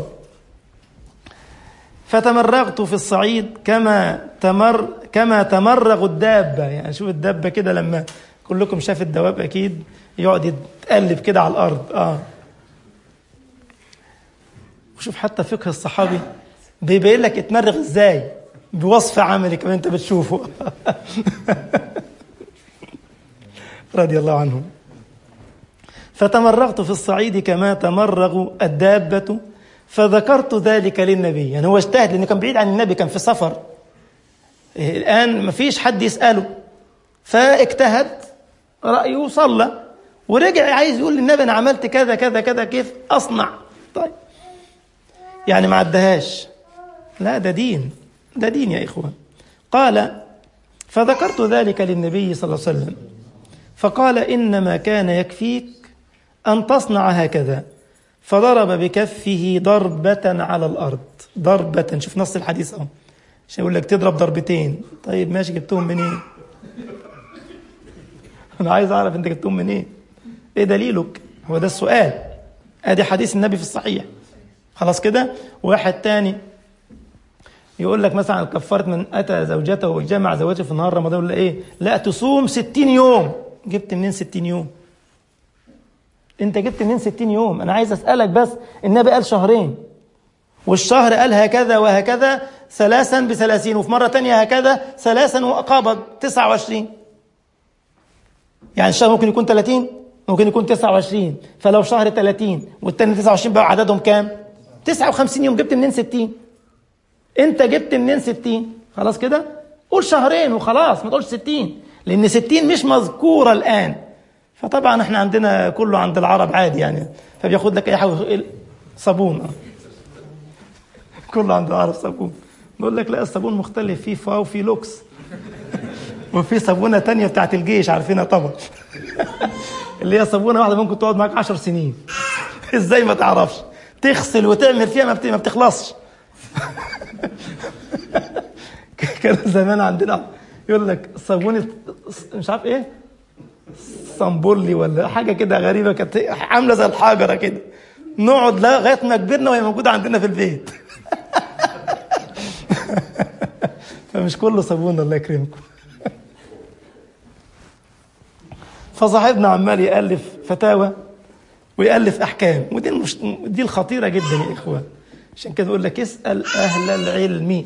[SPEAKER 1] فتمرغت في الصعيد كما تمر كما تمرغ الدابة يعني شوف الدابة كده لما كلكم شاف الدواب أكيد يقعد يتقلب كده على الأرض آه وشوف حتى فقه الصحابي بيبين لك اتمرغ ازاي بوصف عملي كمان انت بتشوفه رضي الله عنهم فتمرغت في الصعيد كما تمرغ الدابة فذكرت ذلك للنبي يعني هو اجتهد لأنه كان بعيد عن النبي كان في سفر الآن ما فيش حد يسأله فاجتهد رأيه وصلى ورجع عايز يقول للنبي أنا عملت كذا كذا كذا كيف أصنع طيب يعني ما عدهاش لا ده دين ده دين يا إخوان قال فذكرت ذلك للنبي صلى الله عليه وسلم فقال إنما كان يكفيك أن تصنع هكذا فضرب بكفه ضربة على الأرض ضربة شوف نص الحديث أهو عشان يقول لك تضرب ضربتين طيب ماشي جبتهم منين أنا عايز أعرف أنت جبتهم منين إيه دليلك هو ده السؤال أدي حديث النبي في الصحيح خلاص كده واحد تاني يقول لك مثلا كفرت من أتى زوجته وجمع زوجته في نهار رمضان ولا إيه لا تصوم ستين يوم جبت منين ستين يوم انت جبت منين ستين يوم انا عايز اسألك بس النبي قال شهرين والشهر قال هكذا وهكذا ثلاثا بثلاثين وفي مرة تانية هكذا ثلاثا وقابض تسعة وعشرين يعني الشهر ممكن يكون 30 ممكن يكون 29 فلو شهر 30 والتاني 29 بقى عددهم كام 59 يوم جبت منين 60 انت جبت منين 60 خلاص كده قول شهرين وخلاص ما تقولش 60 لان 60 مش مذكوره الان فطبعا احنا عندنا كله عند العرب عادي يعني فبياخد لك اي حاجه صابون اه كله عند العرب صابون بقول لك لا الصابون مختلف فيه فا وفي لوكس وفي صابونه تانية بتاعت الجيش عارفينها طبعا اللي هي صابونه واحده ممكن تقعد معاك 10 سنين ازاي ما تعرفش تغسل وتعمل فيها ما ما بتخلصش كان زمان عندنا يقول لك صابونه مش عارف ايه صنبولي ولا حاجه كده غريبه كانت عامله زي الحجره كده نقعد لغايه ما كبرنا وهي موجوده عندنا في البيت فمش كله صابون الله يكرمكم فصاحبنا عمال يألف فتاوى ويألف أحكام ودي المش... دي الخطيرة جدا يا إخوان عشان كده يقول لك اسأل أهل العلم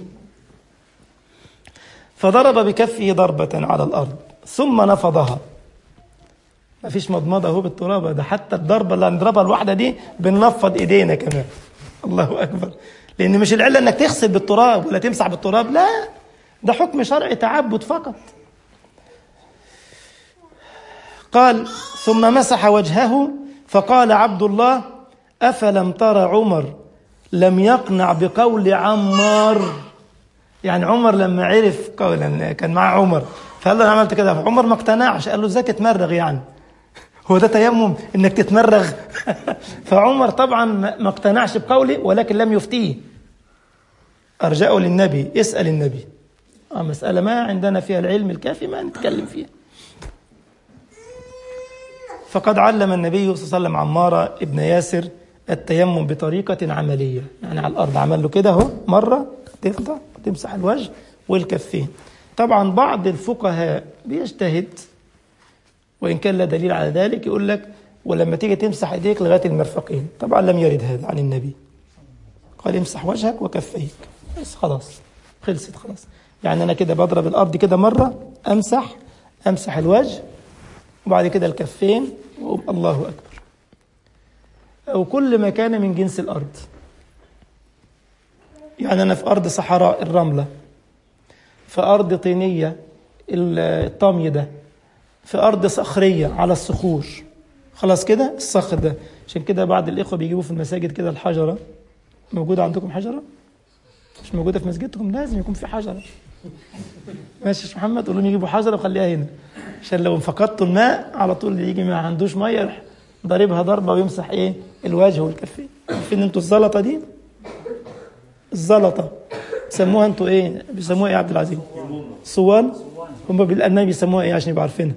[SPEAKER 1] فضرب بكفه ضربة على الأرض ثم نفضها ما فيش مضمضة اهو بالتراب ده حتى الضربة اللي هنضربها الواحدة دي بننفض إيدينا كمان الله أكبر لأن مش العلة إنك تغسل بالتراب ولا تمسح بالتراب لا ده حكم شرعي تعبد فقط قال ثم مسح وجهه فقال عبد الله أفلم ترى عمر لم يقنع بقول عمار يعني عمر لما عرف قولا كان معاه عمر فقال له انا عملت كده فعمر ما اقتنعش قال له ازاي تتمرغ يعني هو ده تيمم انك تتمرغ فعمر طبعا ما اقتنعش بقولي ولكن لم يفتيه ارجعه للنبي اسال النبي آه مسألة ما عندنا فيها العلم الكافي ما نتكلم فيها فقد علم النبي صلى الله عليه وسلم عمار ابن ياسر التيمم بطريقة عملية يعني على الأرض عمل له كده أهو مرة تفضل تمسح الوجه والكفين طبعا بعض الفقهاء بيجتهد وإن كان لا دليل على ذلك يقول لك ولما تيجي تمسح ايديك لغاية المرفقين طبعا لم يرد هذا عن النبي قال امسح وجهك وكفيك بس خلاص خلصت خلاص يعني أنا كده بضرب الأرض كده مرة أمسح أمسح الوجه وبعد كده الكفين وأقول الله أكبر أو كل ما كان من جنس الأرض يعني أنا في أرض صحراء الرملة في أرض طينية الطمي ده في أرض صخرية على الصخور خلاص كده الصخر ده عشان كده بعض الإخوة بيجيبوا في المساجد كده الحجرة موجودة عندكم حجرة؟ مش موجودة في مسجدكم لازم يكون في حجرة ماشي يا محمد قول لهم يجيبوا حجرة وخليها هنا عشان لو فقدتوا الماء على طول اللي يجي ما عندوش مية يروح ضاربها ضربة ويمسح ايه الوجه والكفين عارفين انتوا الزلطة دي الزلطة بيسموها انتوا ايه بيسموها ايه يا عبد العزيز صوان هم بالالماني بيسموها ايه عشان يبقوا عارفينها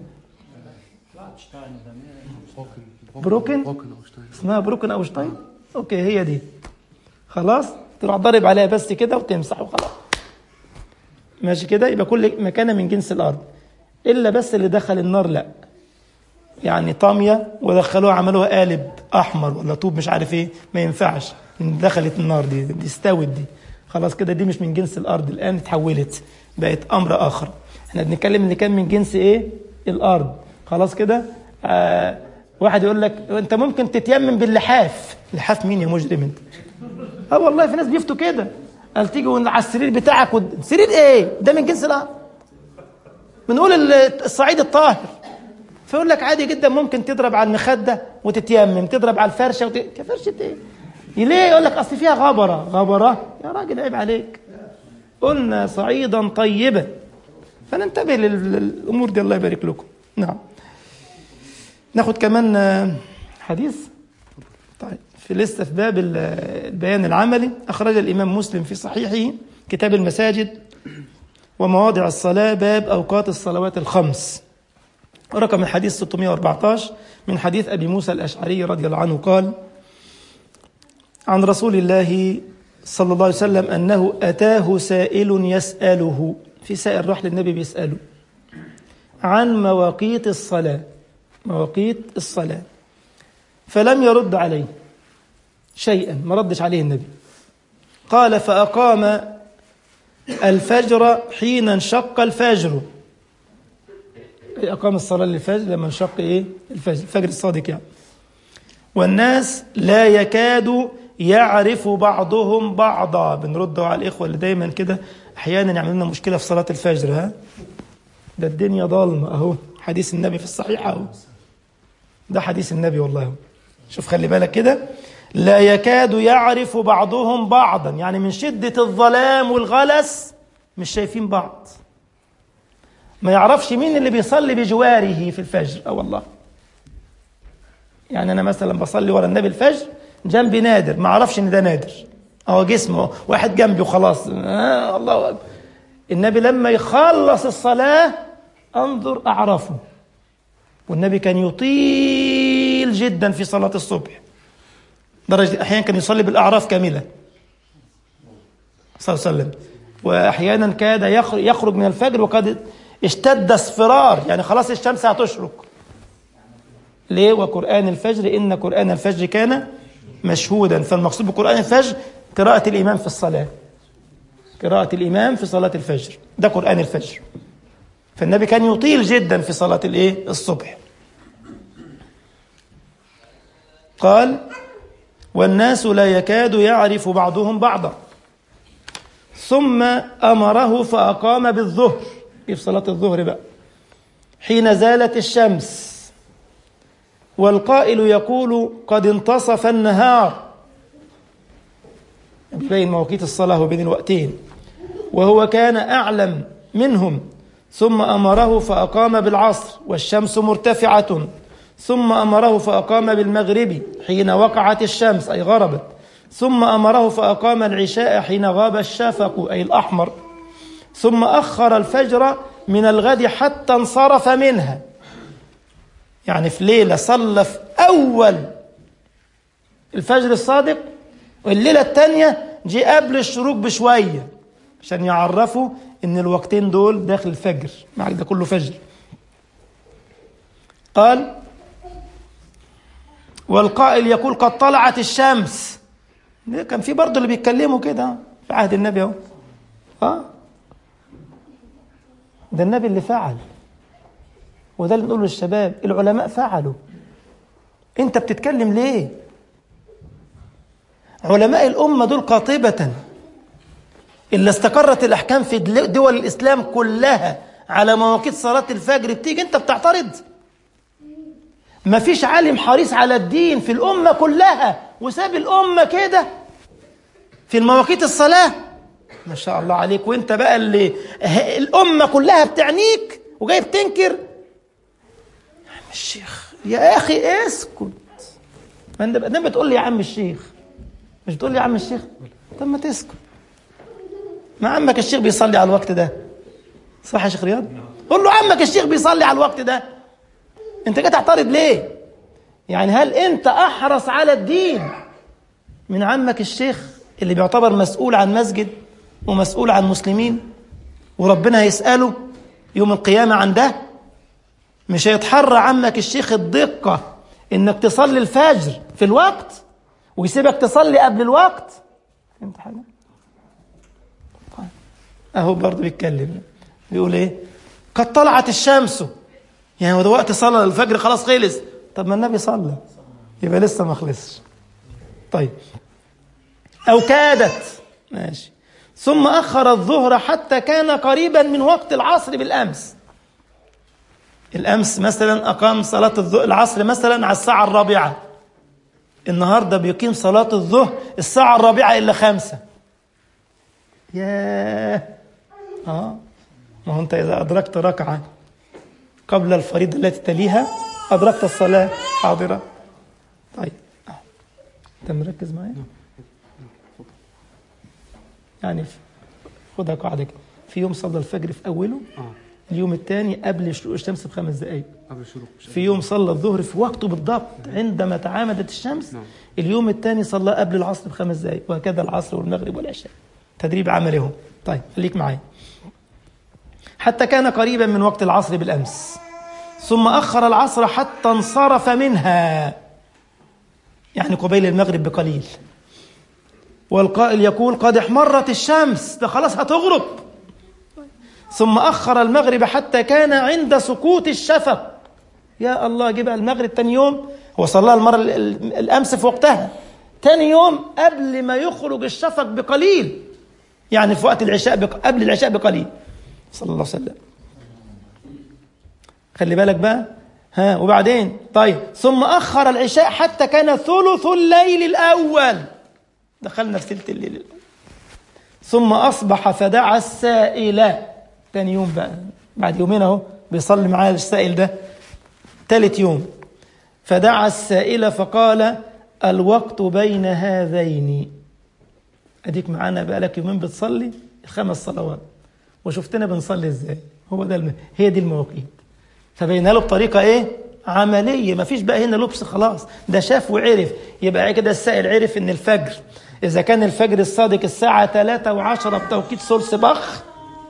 [SPEAKER 1] بروكن اسمها بروكن او شتاين اوكي هي دي خلاص تروح ضارب عليها بس كده وتمسح وخلاص ماشي كده يبقى كل مكان من جنس الارض الا بس اللي دخل النار لا يعني طاميه ودخلوها عملوها قالب احمر ولا طوب مش عارف ايه ما ينفعش دخلت النار دي دي استوت دي خلاص كده دي مش من جنس الارض الان اتحولت بقت امر اخر احنا بنتكلم اللي كان من جنس ايه الارض خلاص كده آه واحد يقول لك انت ممكن تتيمم باللحاف لحاف مين يا مجرم انت اه والله في ناس بيفتوا كده قال تيجي على السرير بتاعك ود... سرير ايه ده من جنس الارض بنقول ال- الصعيد الطاهر فيقول لك عادي جدا ممكن تضرب على المخده وتتيمم تضرب على الفرشه وت... كفرشه ايه ليه يقول لك اصل فيها غبره غبره يا راجل عيب عليك قلنا صعيدا طيبا فننتبه لل- للامور دي الله يبارك لكم نعم ناخد كمان آه، حديث طيب في لسه في باب ال- البيان العملي أخرج الإمام مسلم في صحيحه كتاب المساجد ومواضع الصلاة باب أوقات الصلوات الخمس رقم الحديث 614 من حديث أبي موسى الأشعري رضي الله عنه قال عن رسول الله صلى الله عليه وسلم أنه أتاه سائل يسأله في سائل راح للنبي بيسأله عن مواقيت الصلاة مواقيت الصلاة فلم يرد عليه شيئا ما ردش عليه النبي قال فأقام الفجر حين انشق الفجر أي أقام الصلاة للفجر لما انشق إيه الفجر الفجر الصادق يعني والناس لا يكاد يعرف بعضهم بعضا بنرد على الإخوة اللي دايما كده أحيانا يعملوا لنا مشكلة في صلاة الفجر ها ده الدنيا ضلمة أهو حديث النبي في الصحيح أهو ده حديث النبي والله شوف خلي بالك كده لا يكاد يعرف بعضهم بعضا يعني من شدة الظلام والغلس مش شايفين بعض ما يعرفش مين اللي بيصلي بجواره في الفجر اه والله يعني انا مثلا بصلي ورا النبي الفجر جنبي نادر ما اعرفش ان ده نادر اهو جسمه واحد جنبي وخلاص آه الله اكبر النبي لما يخلص الصلاه انظر اعرفه والنبي كان يطيل جدا في صلاه الصبح درجه احيانا كان يصلي بالاعراف كامله صلى الله عليه وسلم واحيانا كاد يخرج يخرج من الفجر وقد اشتد اصفرار يعني خلاص الشمس هتشرق ليه وقرآن الفجر إن قرآن الفجر كان مشهودا فالمقصود بقرآن الفجر قراءة الإمام في الصلاة قراءة الإمام في صلاة الفجر ده قرآن الفجر فالنبي كان يطيل جدا في صلاة الإيه الصبح قال والناس لا يكاد يعرف بعضهم بعضا ثم أمره فأقام بالظهر في صلاة الظهر بقى حين زالت الشمس والقائل يقول قد انتصف النهار بين مواقيت الصلاة وبين الوقتين وهو كان أعلم منهم ثم أمره فأقام بالعصر والشمس مرتفعة ثم أمره فأقام بالمغرب حين وقعت الشمس أي غربت ثم أمره فأقام العشاء حين غاب الشفق أي الأحمر ثم أخر الفجر من الغد حتى انصرف منها يعني في ليلة صلى في أول الفجر الصادق والليلة الثانية جه قبل الشروق بشوية عشان يعرفوا إن الوقتين دول داخل الفجر معك ده كله فجر قال والقائل يقول قد طلعت الشمس كان في برضه اللي بيتكلموا كده في عهد النبي اهو اه ده النبي اللي فعل وده اللي نقوله للشباب العلماء فعلوا انت بتتكلم ليه علماء الأمة دول قاطبة اللي استقرت الأحكام في دول الإسلام كلها على مواقيت صلاة الفجر بتيجي أنت بتعترض ما فيش عالم حريص على الدين في الأمة كلها وساب الأمة كده في المواقيت الصلاة ما شاء الله عليك وانت بقى اللي الأمة كلها بتعنيك وجاي بتنكر يا عم الشيخ يا أخي اسكت ما انت ما بتقول لي يا عم الشيخ مش بتقول لي يا عم الشيخ طب ما تسكت ما عمك الشيخ بيصلي على الوقت ده صح يا شيخ رياض قول له عمك الشيخ بيصلي على الوقت ده انت جاي تعترض ليه يعني هل انت احرص على الدين من عمك الشيخ اللي بيعتبر مسؤول عن مسجد ومسؤول عن مسلمين وربنا هيسأله يوم القيامة عن ده مش هيتحرى عمك الشيخ الدقة انك تصلي الفجر في الوقت ويسيبك تصلي قبل الوقت فهمت حاجة طيب. اهو برضه بيتكلم بيقول ايه قد طلعت الشمس يعني وده وقت صلاة الفجر خلاص خلص طب ما النبي صلى يبقى لسه ما خلصش طيب أو كادت ماشي ثم أخر الظهر حتى كان قريبا من وقت العصر بالأمس الأمس مثلا أقام صلاة العصر مثلا على الساعة الرابعة النهاردة بيقيم صلاة الظهر الساعة الرابعة إلا خمسة ياه آه ما هو أنت إذا أدركت ركعة قبل الفريضة التي تليها أدركت الصلاة حاضرة طيب أنت مركز معايا؟ يعني خدها قاعدة كده في يوم صلى الفجر في أوله
[SPEAKER 2] اه
[SPEAKER 1] اليوم الثاني قبل شروق الشمس بخمس دقايق
[SPEAKER 2] قبل الشروق
[SPEAKER 1] في يوم صلى الظهر في وقته بالضبط عندما تعامدت الشمس
[SPEAKER 2] نعم.
[SPEAKER 1] اليوم الثاني صلى قبل العصر بخمس دقايق وهكذا العصر والمغرب والعشاء تدريب عملي اهو طيب خليك معايا حتى كان قريبا من وقت العصر بالامس ثم اخر العصر حتى انصرف منها يعني قبيل المغرب بقليل والقائل يقول قد احمرت الشمس ده خلاص هتغرب ثم أخر المغرب حتى كان عند سقوط الشفق يا الله جه بقى المغرب تاني يوم هو صلاها المرة ال- ال- الأمس في وقتها تاني يوم قبل ما يخرج الشفق بقليل يعني في وقت العشاء بق... قبل العشاء بقليل صلى الله عليه وسلم خلي بالك بقى ها وبعدين طيب ثم أخر العشاء حتى كان ثلث الليل الأول دخلنا في ثلث الليل الأول ثم أصبح فدعا السائل تاني يوم بقى بعد يومين أهو بيصلي معايا السائل ده تالت يوم فدعا السائل فقال الوقت بين هذين أديك معانا بقى لك يومين بتصلي الخمس صلوات وشفتنا بنصلي ازاي هو ده الم... هي دي المواقيت فبينها له بطريقة ايه عملية مفيش بقى هنا لبس خلاص ده شاف وعرف يبقى كده السائل عرف ان الفجر إذا كان الفجر الصادق الساعة 3 وعشرة بتوقيت سلس بخ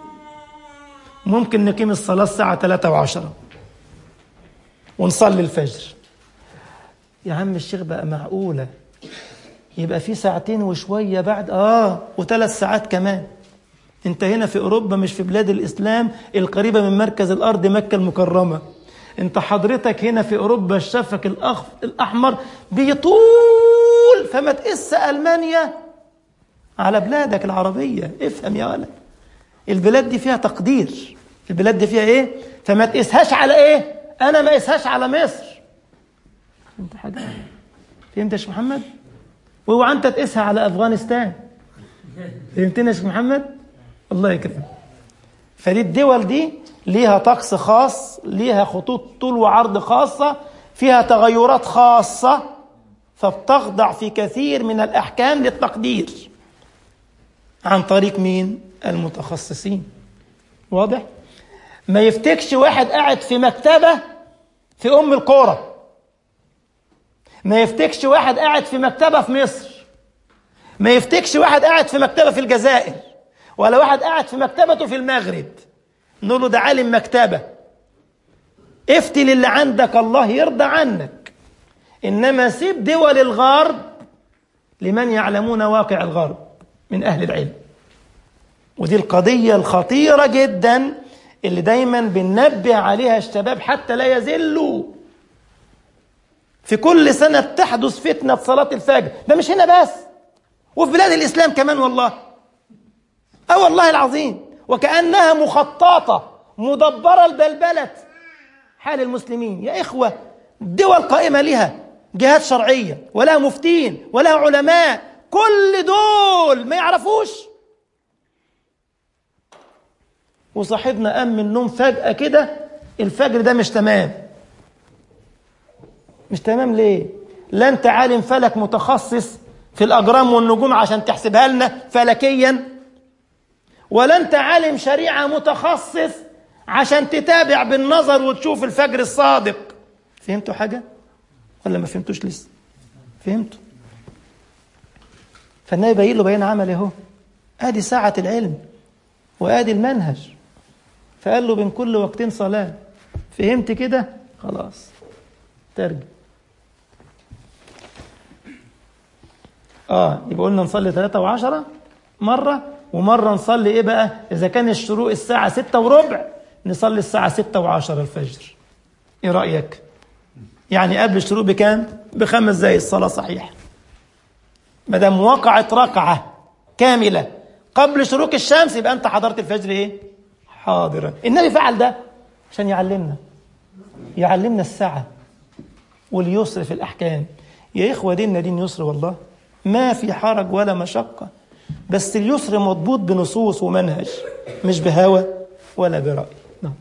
[SPEAKER 1] ممكن نقيم الصلاة الساعة 3 وعشرة ونصلي الفجر يا عم الشيخ بقى معقولة يبقى في ساعتين وشوية بعد آه وثلاث ساعات كمان انت هنا في أوروبا مش في بلاد الإسلام القريبة من مركز الأرض مكة المكرمة انت حضرتك هنا في أوروبا الشفق الأخ... الأحمر بيطول فما تقس ألمانيا على بلادك العربية افهم يا ولد البلاد دي فيها تقدير البلاد دي فيها ايه فما تقيسهاش على ايه انا ما اقيسهاش على مصر فهمت حاجه فهمت يا شيخ محمد واوعى انت تقيسها على افغانستان فهمتني يا شيخ محمد الله يكرمك فدي الدول دي ليها طقس خاص ليها خطوط طول وعرض خاصة فيها تغيرات خاصة فبتخضع في كثير من الأحكام للتقدير عن طريق مين؟ المتخصصين واضح؟ ما يفتكش واحد قاعد في مكتبة في أم القرى ما يفتكش واحد قاعد في مكتبة في مصر ما يفتكش واحد قاعد في مكتبة في الجزائر ولا واحد قاعد في مكتبته في المغرب نقول له ده عالم مكتبة افتي للي عندك الله يرضى عنك إنما سيب دول الغرب لمن يعلمون واقع الغرب من أهل العلم ودي القضية الخطيرة جدا اللي دايما بننبه عليها الشباب حتى لا يزلوا في كل سنة تحدث فتنة صلاة الفجر ده مش هنا بس وفي بلاد الإسلام كمان والله اه والله العظيم وكأنها مخططة مدبرة البلبلة حال المسلمين يا إخوة دول قائمة لها جهات شرعية ولا مفتين ولا علماء كل دول ما يعرفوش وصاحبنا قام من النوم فجأة كده الفجر ده مش تمام مش تمام ليه؟ لا انت عالم فلك متخصص في الأجرام والنجوم عشان تحسبها لنا فلكيا ولا انت عالم شريعة متخصص عشان تتابع بالنظر وتشوف الفجر الصادق فهمتوا حاجة؟ ولا ما فهمتوش لسه؟ فهمتوا؟ فالنبي باين له بيان عمل اهو ادي ساعة العلم وادي المنهج فقال له بين كل وقتين صلاة فهمت كده؟ خلاص ترجم اه يبقى قلنا نصلي ثلاثة وعشرة مرة ومرة نصلي ايه بقى اذا كان الشروق الساعة ستة وربع نصلي الساعة ستة وعشرة الفجر ايه رأيك يعني قبل الشروق بكام بخمس دقايق الصلاة صحيح ما دام وقعت ركعة كاملة قبل شروق الشمس يبقى أنت حضرت الفجر إيه حاضرا النبي فعل ده عشان يعلمنا يعلمنا السعة واليسر في الأحكام يا إخوة ديننا دين يسر والله ما في حرج ولا مشقة بس اليسر مضبوط بنصوص ومنهج مش بهوى ولا برأي نعم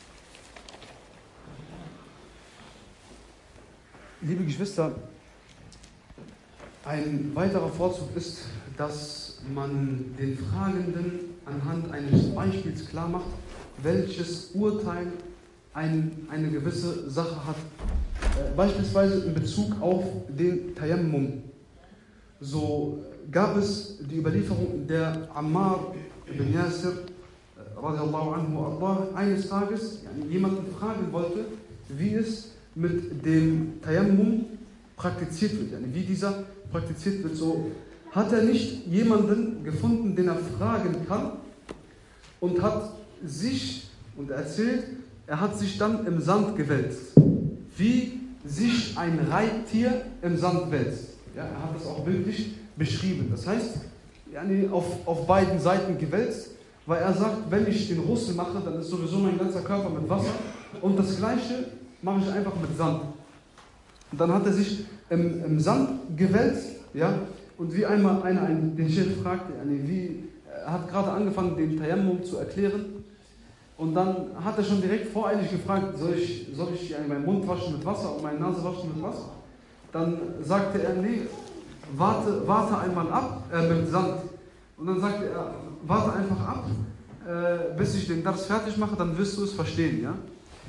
[SPEAKER 2] Liebe Geschwister, ein weiterer Vorzug ist, dass man den Fragenden anhand eines Beispiels klar macht, welches Urteil ein, eine gewisse Sache hat. Äh, beispielsweise in Bezug auf den Tayammum. So gab es die Überlieferung der Ammar ibn Yasir äh, radiallahu anhu Allah, eines Tages yani, jemanden fragen wollte, wie es mit dem Tayammum praktiziert wird, yani, wie dieser praktiziert wird. So hat er nicht jemanden gefunden, den er fragen kann und hat sich, und er erzählt, er hat sich dann im Sand gewälzt. Wie sich ein Reittier im Sand wälzt. Ja, er hat das auch bildlich beschrieben. Das heißt, yani auf, auf beiden Seiten gewälzt, weil er sagt, wenn ich den Russel mache, dann ist sowieso mein ganzer Körper mit Wasser und das gleiche mache ich einfach mit Sand. Und dann hat er sich im, im Sand gewälzt, ja, und wie einmal einer einen, den Chef fragte, yani wie, er hat gerade angefangen, den Tayammum zu erklären, und dann hat er schon direkt voreilig gefragt, soll ich, soll ich meinen Mund waschen mit Wasser und meine Nase waschen mit Wasser? Dann sagte er, nee, warte, warte einmal ab, äh, mit Sand. Und dann sagte er, warte einfach ab, äh, bis ich den Dars fertig mache, dann wirst du es verstehen. Ja?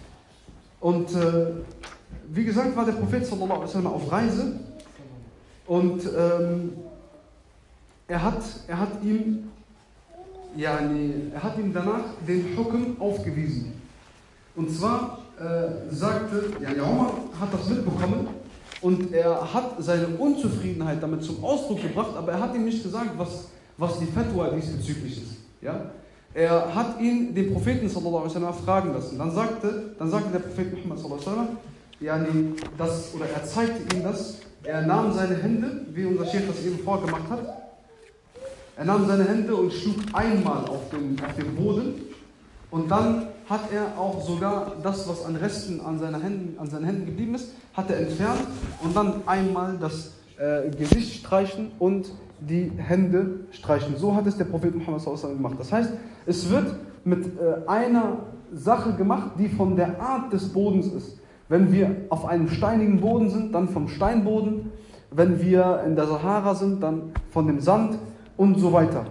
[SPEAKER 2] Und äh, wie gesagt, war der Prophet sallallahu alaihi wasallam auf Reise und ähm, er, hat, er hat ihm yani, er hat ihm danach den Hukum aufgewiesen. Und zwar äh, sagte, yani Omar hat das mitbekommen und er hat seine Unzufriedenheit damit zum Ausdruck gebracht, aber er hat ihm nicht gesagt, was, was die Fatwa diesbezüglich ist. Ja? Er hat ihn, den Propheten sallallahu alaihi wasallam, fragen lassen. Dann sagte, dann sagte der Prophet Muhammad sallallahu alaihi wasallam, yani, das, oder er zeigte ihm das, er nahm seine Hände, wie unser Sheikh das eben vorgemacht hat, er nahm seine Hände und schlug einmal auf den, auf den Boden und dann hat er auch sogar das, was an Resten an, seiner Händen, an seinen Händen geblieben ist, hat er entfernt und dann einmal das äh, Gesicht streichen und die Hände streichen. So hat es der Prophet Muhammad gemacht. Das heißt, es wird mit äh, einer Sache gemacht, die von der Art des Bodens ist. Wenn wir auf einem steinigen Boden sind, dann vom Steinboden. Wenn wir in der Sahara sind, dann von dem Sand und so weiter.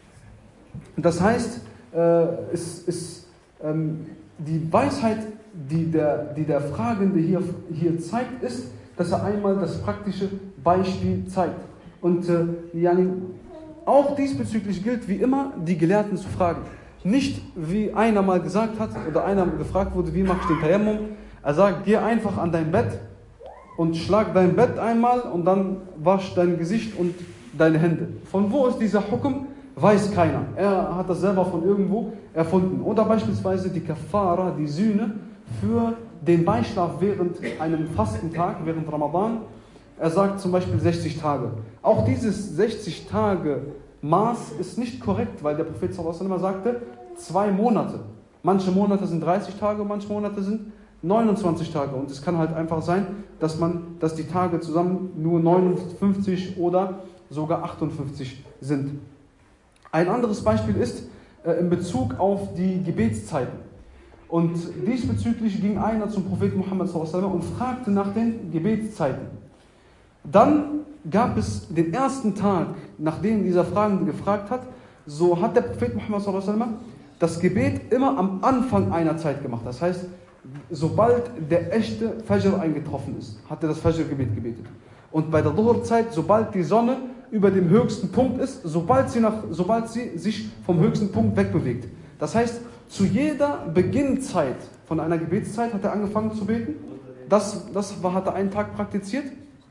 [SPEAKER 2] Das heißt, äh, es ist ähm, die Weisheit, die der, die der Fragende hier, hier zeigt, ist, dass er einmal das praktische Beispiel zeigt. Und äh, yani, auch diesbezüglich gilt wie immer, die Gelehrten zu fragen. Nicht wie einer mal gesagt hat oder einer gefragt wurde, wie mache ich den Tayammum? Er sagt, geh einfach an dein Bett und schlag dein Bett einmal und dann wasch dein Gesicht und deine Hände. Von wo ist dieser Hukum? Weiß keiner. Er hat das selber von irgendwo erfunden. Oder beispielsweise die Kafara, die Sühne für den Beischlaf während einem Fastentag, während Ramadan. Er sagt zum Beispiel 60 Tage. Auch dieses 60 Tage Maß ist nicht korrekt, weil der Prophet sallallahu sagte, zwei Monate. Manche Monate sind 30 Tage, manche Monate sind 29 Tage. Und es kann halt einfach sein, dass man, dass die Tage zusammen nur 59 oder sogar 58 sind. Ein anderes Beispiel ist äh, in Bezug auf die Gebetszeiten. Und diesbezüglich ging einer zum Propheten Muhammad und fragte nach den Gebetszeiten. Dann gab es den ersten Tag, nachdem dieser Fragende gefragt hat, so hat der Prophet Muhammad das Gebet immer am Anfang einer Zeit gemacht. Das heißt, sobald der echte Fajr eingetroffen ist, hat er das Fajr-Gebet gebetet. Und bei der Dhuhr-Zeit, sobald die Sonne über dem höchsten Punkt ist, sobald sie, nach, sobald sie sich vom höchsten Punkt wegbewegt. Das heißt, zu jeder Beginnzeit von einer Gebetszeit hat er angefangen zu beten. Das, das hat er einen Tag praktiziert.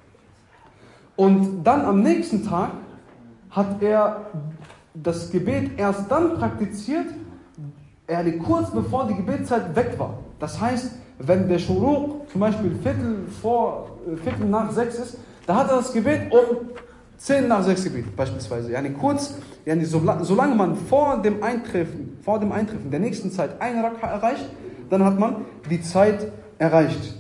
[SPEAKER 2] Und dann am nächsten Tag hat er das Gebet erst dann praktiziert, er kurz bevor die Gebetszeit weg war. Das heißt, wenn der Schuruq zum Beispiel Viertel, vor, äh, Viertel nach sechs ist, da hat er das Gebet um 10 nach 6 Gebet beispielsweise. Yani kurz, yani solange man vor dem Eintreffen, vor dem Eintreffen der nächsten Zeit eine Rakha erreicht, dann hat man die Zeit erreicht.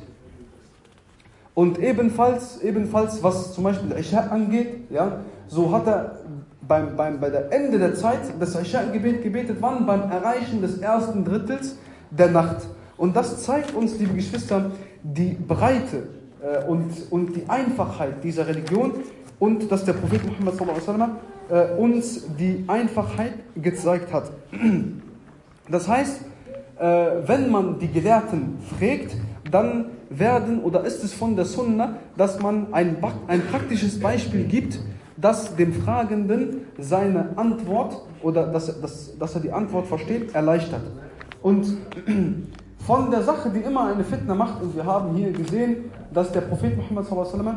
[SPEAKER 2] Und ebenfalls, ebenfalls was zum Beispiel Isha angeht, ja, so hat er beim, beim, bei der Ende der Zeit das Isha-Gebet gebetet, wann? Beim Erreichen des ersten Drittels der Nacht. Und das zeigt uns, liebe Geschwister, die Breite äh, und, und die Einfachheit dieser Religion und dass der Prophet Muhammad sallam, äh, uns die Einfachheit gezeigt hat. Das heißt, äh, wenn man die Gelehrten fragt, dann werden oder ist es von der Sunna, dass man ein, ein praktisches Beispiel gibt, das dem Fragenden seine Antwort oder dass, dass, dass er die Antwort versteht, erleichtert. Und von der Sache, die immer eine Fitna macht, und wir haben hier gesehen, dass der Prophet Muhammad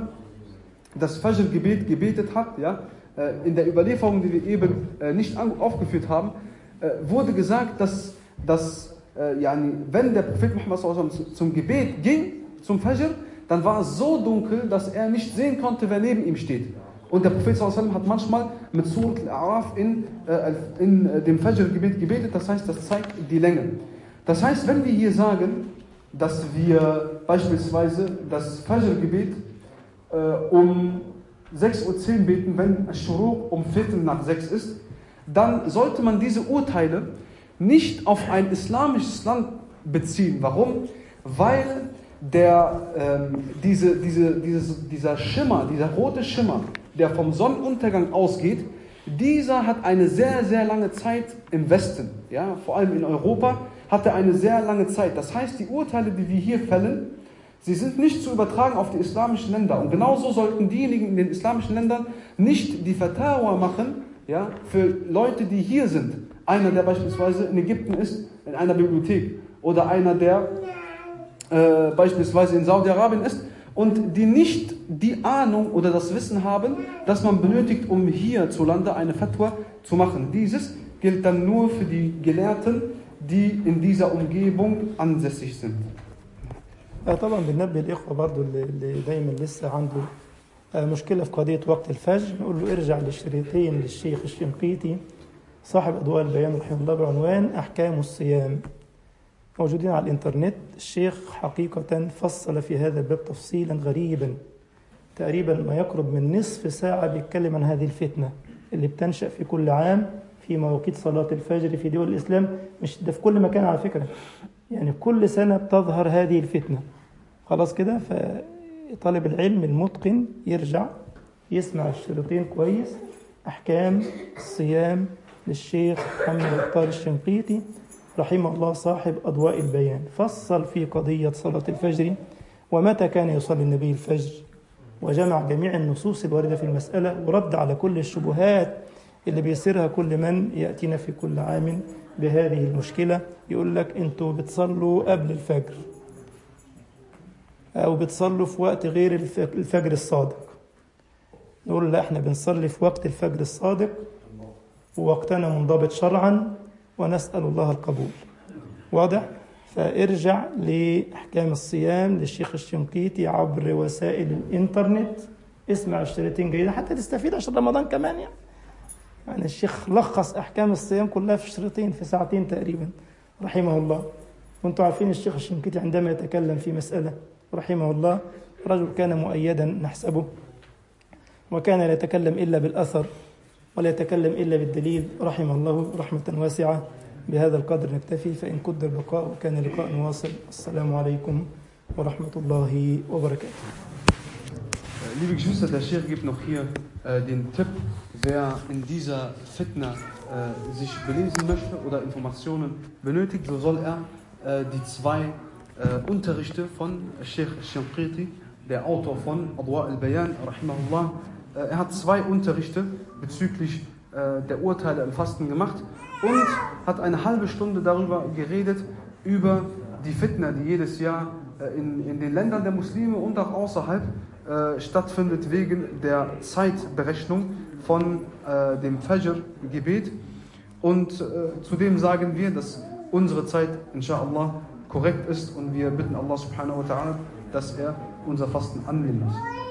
[SPEAKER 2] das Fajr-Gebet gebetet hat, ja, äh, in der Überlieferung, die wir eben äh, nicht aufgeführt haben, äh, wurde gesagt, dass, dass yani, wenn der Prophet Muhammad zum Gebet ging, zum Fajr, dann war es so dunkel, dass er nicht sehen konnte, wer neben ihm steht. Und der Prophet hat manchmal mit Surat al-Araf in, in dem Fajr-Gebet gebetet, das heißt, das zeigt die Länge. Das heißt, wenn wir hier sagen, dass wir beispielsweise das Fajr-Gebet äh, um 6.10 Uhr beten, wenn Shuruq um Viertel nach 6 ist, dann sollte man diese Urteile nicht auf ein islamisches Land beziehen. Warum? Weil der, ähm, diese, diese, dieses, dieser Schimmer, dieser rote Schimmer, der vom Sonnenuntergang ausgeht, dieser hat eine sehr, sehr lange Zeit im Westen, ja, vor allem in Europa, hat er eine sehr lange Zeit. Das heißt, die Urteile, die wir hier fällen, Sie sind nicht zu übertragen auf die islamischen Länder. Und genauso sollten diejenigen in den islamischen Ländern nicht die Fatawa machen ja, für Leute, die hier sind. Einer, der beispielsweise in Ägypten ist, in einer Bibliothek. Oder einer, der äh, beispielsweise in Saudi-Arabien ist und die nicht die Ahnung oder das Wissen haben, das man benötigt, um hier zu Lande eine Fatwa zu machen. Dieses gilt dann nur für die Gelehrten, die in dieser Umgebung ansässig sind.
[SPEAKER 1] طبعا بننبه الإخوة برضو اللي دايما لسه عنده مشكلة في قضية وقت الفجر نقول له ارجع للشريطين للشيخ الشنقيطي صاحب أضواء البيان رحمه الله بعنوان أحكام الصيام موجودين على الإنترنت الشيخ حقيقة فصل في هذا الباب تفصيلا غريبا تقريبا ما يقرب من نصف ساعة بيتكلم عن هذه الفتنة اللي بتنشأ في كل عام في مواقيت صلاة الفجر في دول الإسلام مش ده في كل مكان على فكرة يعني كل سنة بتظهر هذه الفتنة خلاص كده فطالب العلم المتقن يرجع يسمع الشريطين كويس أحكام الصيام للشيخ محمد الطار الشنقيطي رحمه الله صاحب أضواء البيان فصل في قضية صلاة الفجر ومتى كان يصلي النبي الفجر وجمع جميع النصوص الواردة في المسألة ورد على كل الشبهات اللي بيصيرها كل من يأتينا في كل عام بهذه المشكلة يقول لك انتوا بتصلوا قبل الفجر أو بتصلوا في وقت غير الفجر الصادق نقول لا احنا بنصلي في وقت الفجر الصادق ووقتنا منضبط شرعا ونسأل الله القبول واضح؟ فارجع لأحكام الصيام للشيخ الشنقيطي عبر وسائل الإنترنت اسمع الشريطين جيدا حتى تستفيد عشان رمضان كمان يعني يعني الشيخ لخص أحكام الصيام كلها في شريطين في ساعتين تقريبا رحمه الله وانتم عارفين الشيخ الشنقيطي عندما يتكلم في مسألة رحمه الله رجل كان مؤيدا نحسبه وكان لا يتكلم إلا بالأثر ولا يتكلم إلا بالدليل رحمه الله رحمة واسعة بهذا القدر نكتفي فإن قدر البقاء وكان لقاء واصل السلام عليكم ورحمة الله وبركاته
[SPEAKER 2] Liebe Geschwister, der Sheikh gibt noch hier äh, den Tipp, wer in dieser Fitna äh, sich belesen möchte oder Informationen benötigt, so soll er äh, die zwei äh, Unterrichte von Sheikh Shinqiti, der Autor von Adwa al-Bayan, rahimahullah, äh, er hat zwei Unterrichte bezüglich äh, der Urteile im Fasten gemacht und hat eine halbe Stunde darüber geredet, über die Fitna, die jedes Jahr in, in den Ländern der Muslime und auch außerhalb äh, stattfindet wegen der Zeitberechnung von äh, dem Fajr-Gebet. Und äh, zudem sagen wir, dass unsere Zeit, inshallah, korrekt ist und wir bitten Allah subhanahu wa ta'ala, dass er unser Fasten annimmt.